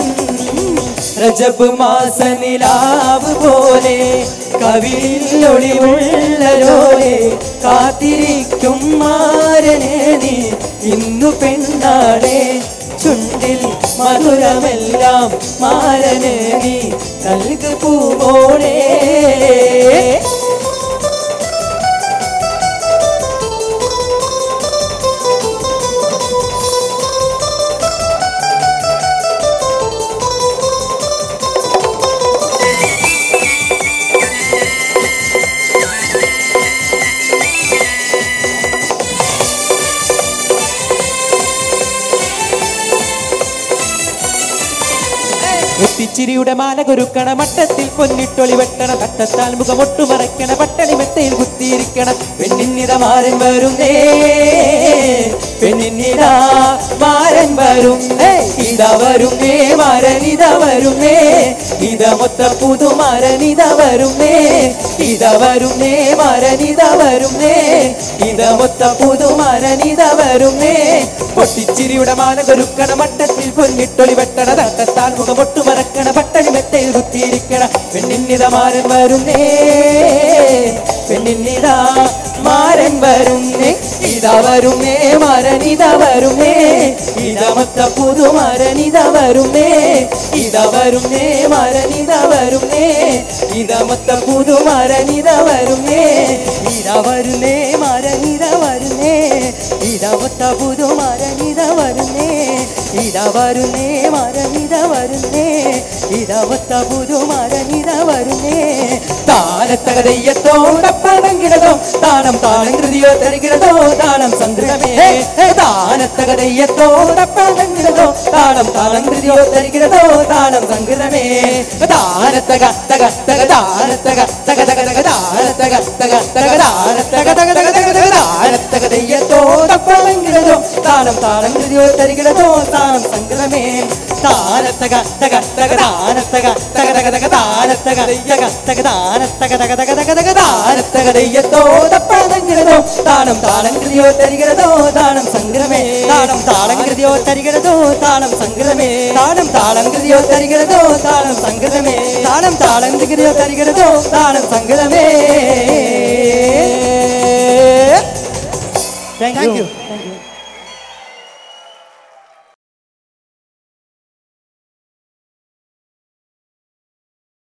രജബ് മാസനിലാവ് പോലെ കവിളിൽ ഒളിവുള്ളലോയെ കാത്തിരിക്കും മാരനെ നീ ഇന്നു പെണ്ണാടെ ചുണ്ടിൽ മധുരമെല്ലാം മാരനെ നീ നൽകു പൂമോളേ മുത്തിച്ചിരിയുടെ മാല കുരുക്കണ മട്ടത്തിൽ പൊന്നിട്ടൊളി വെട്ടണ തട്ടത്താൽ മുഖമൊട്ടു മറയ്ക്കണ പട്ടണി മെത്തയിൽ കുത്തിയിരിക്കണ പെണ്ണിന്നിത മാരൻ വരുന്നേ പെണ്ണിന്നിതാ മാരൻ വരുന്നേ ഇത വരുന്നേ മാരനിത വരുന്നേ ഇത മൊത്ത പുതുമാരനിത വരുന്നേ ഇത വരുന്നേ മാരനിത വരുന്നേ ഇത മൊത്ത പുതുമാരനിത വരുന്നേ പൊട്ടിച്ചിരിയുടെ മാല കൊരുക്കണ മട്ടത്തിൽ പൊന്നിട്ടൊളി വെട്ടണ തട്ടത്താൽ മുഖമൊട്ടു മറക്കണ പട്ടണി മെത്തയിൽ കുത്തിയിരിക്കണ പെണ്ണിന്നിത മാരൻ വരുന്നേ പെണ്ണിന്നിതാ മാരൻ വരുന്നേ ഇതാ വരുന്നേ മരനിത വരുന്നേ ഇതാ മൊത്ത പുതുമരനിത വരുന്നേ ഇതാ വരുന്നേ മരനിത വരുന്നേ ഇതാ മൊത്ത പുതുമരനിത വരുന്നേ ഇതാ വരുന്നേ മരനിത വരുന്നേ ഇതാ മൊത്ത പുതുമരനിത വരുന്നേ ഇതാ വരുന്നേ മരനിത വരുന്നേ ഇതാ മൊത്ത പുതുമരനിത വരുന്നേ താനത്തകതയ്യത്തോടപ്പടങ്ങിടതോ താനം താളം കൃതിയോ തരികിടതോ താളം സന്ദ്രമേ താനത്തകതയ്യത്തോടപ്പടങ്ങിടതോ താളം താളം കൃതിയോ തരികിടതോ താളം സംഗൃതമേ താനത്തക തക തക താനത്തക തക തക തക താനത്തക തക തക താനത്തക തക തക തക തക താനത്തകതയ്യത്തോട ദപ്പമെങ്കിലതോ താളം താളം കൃതിയോ തരികിടതോ താളം സംഗ്രമേ താരത്തക തക തക താരത്തക തക തക തക താരത്തക ദയ്യക തക താരത്തക തക തക തക തക താരത്തക ദയ്യത്തോ ദപ്പമെങ്കിലതോ താളം താളം കൃതിയോ തരികിടതോ താളം സംഗ്രമേ താളം താളം കൃതിയോ തരികിടതോ താളം സംഗ്രമേ താളം താളം കൃതിയോ തരികിടതോ താളം സംഗ്രമേ താളം താളം കൃതിയോ തരികിടതോ താളം സംഗ്രമേ താങ്ക് യു താങ്ക് യു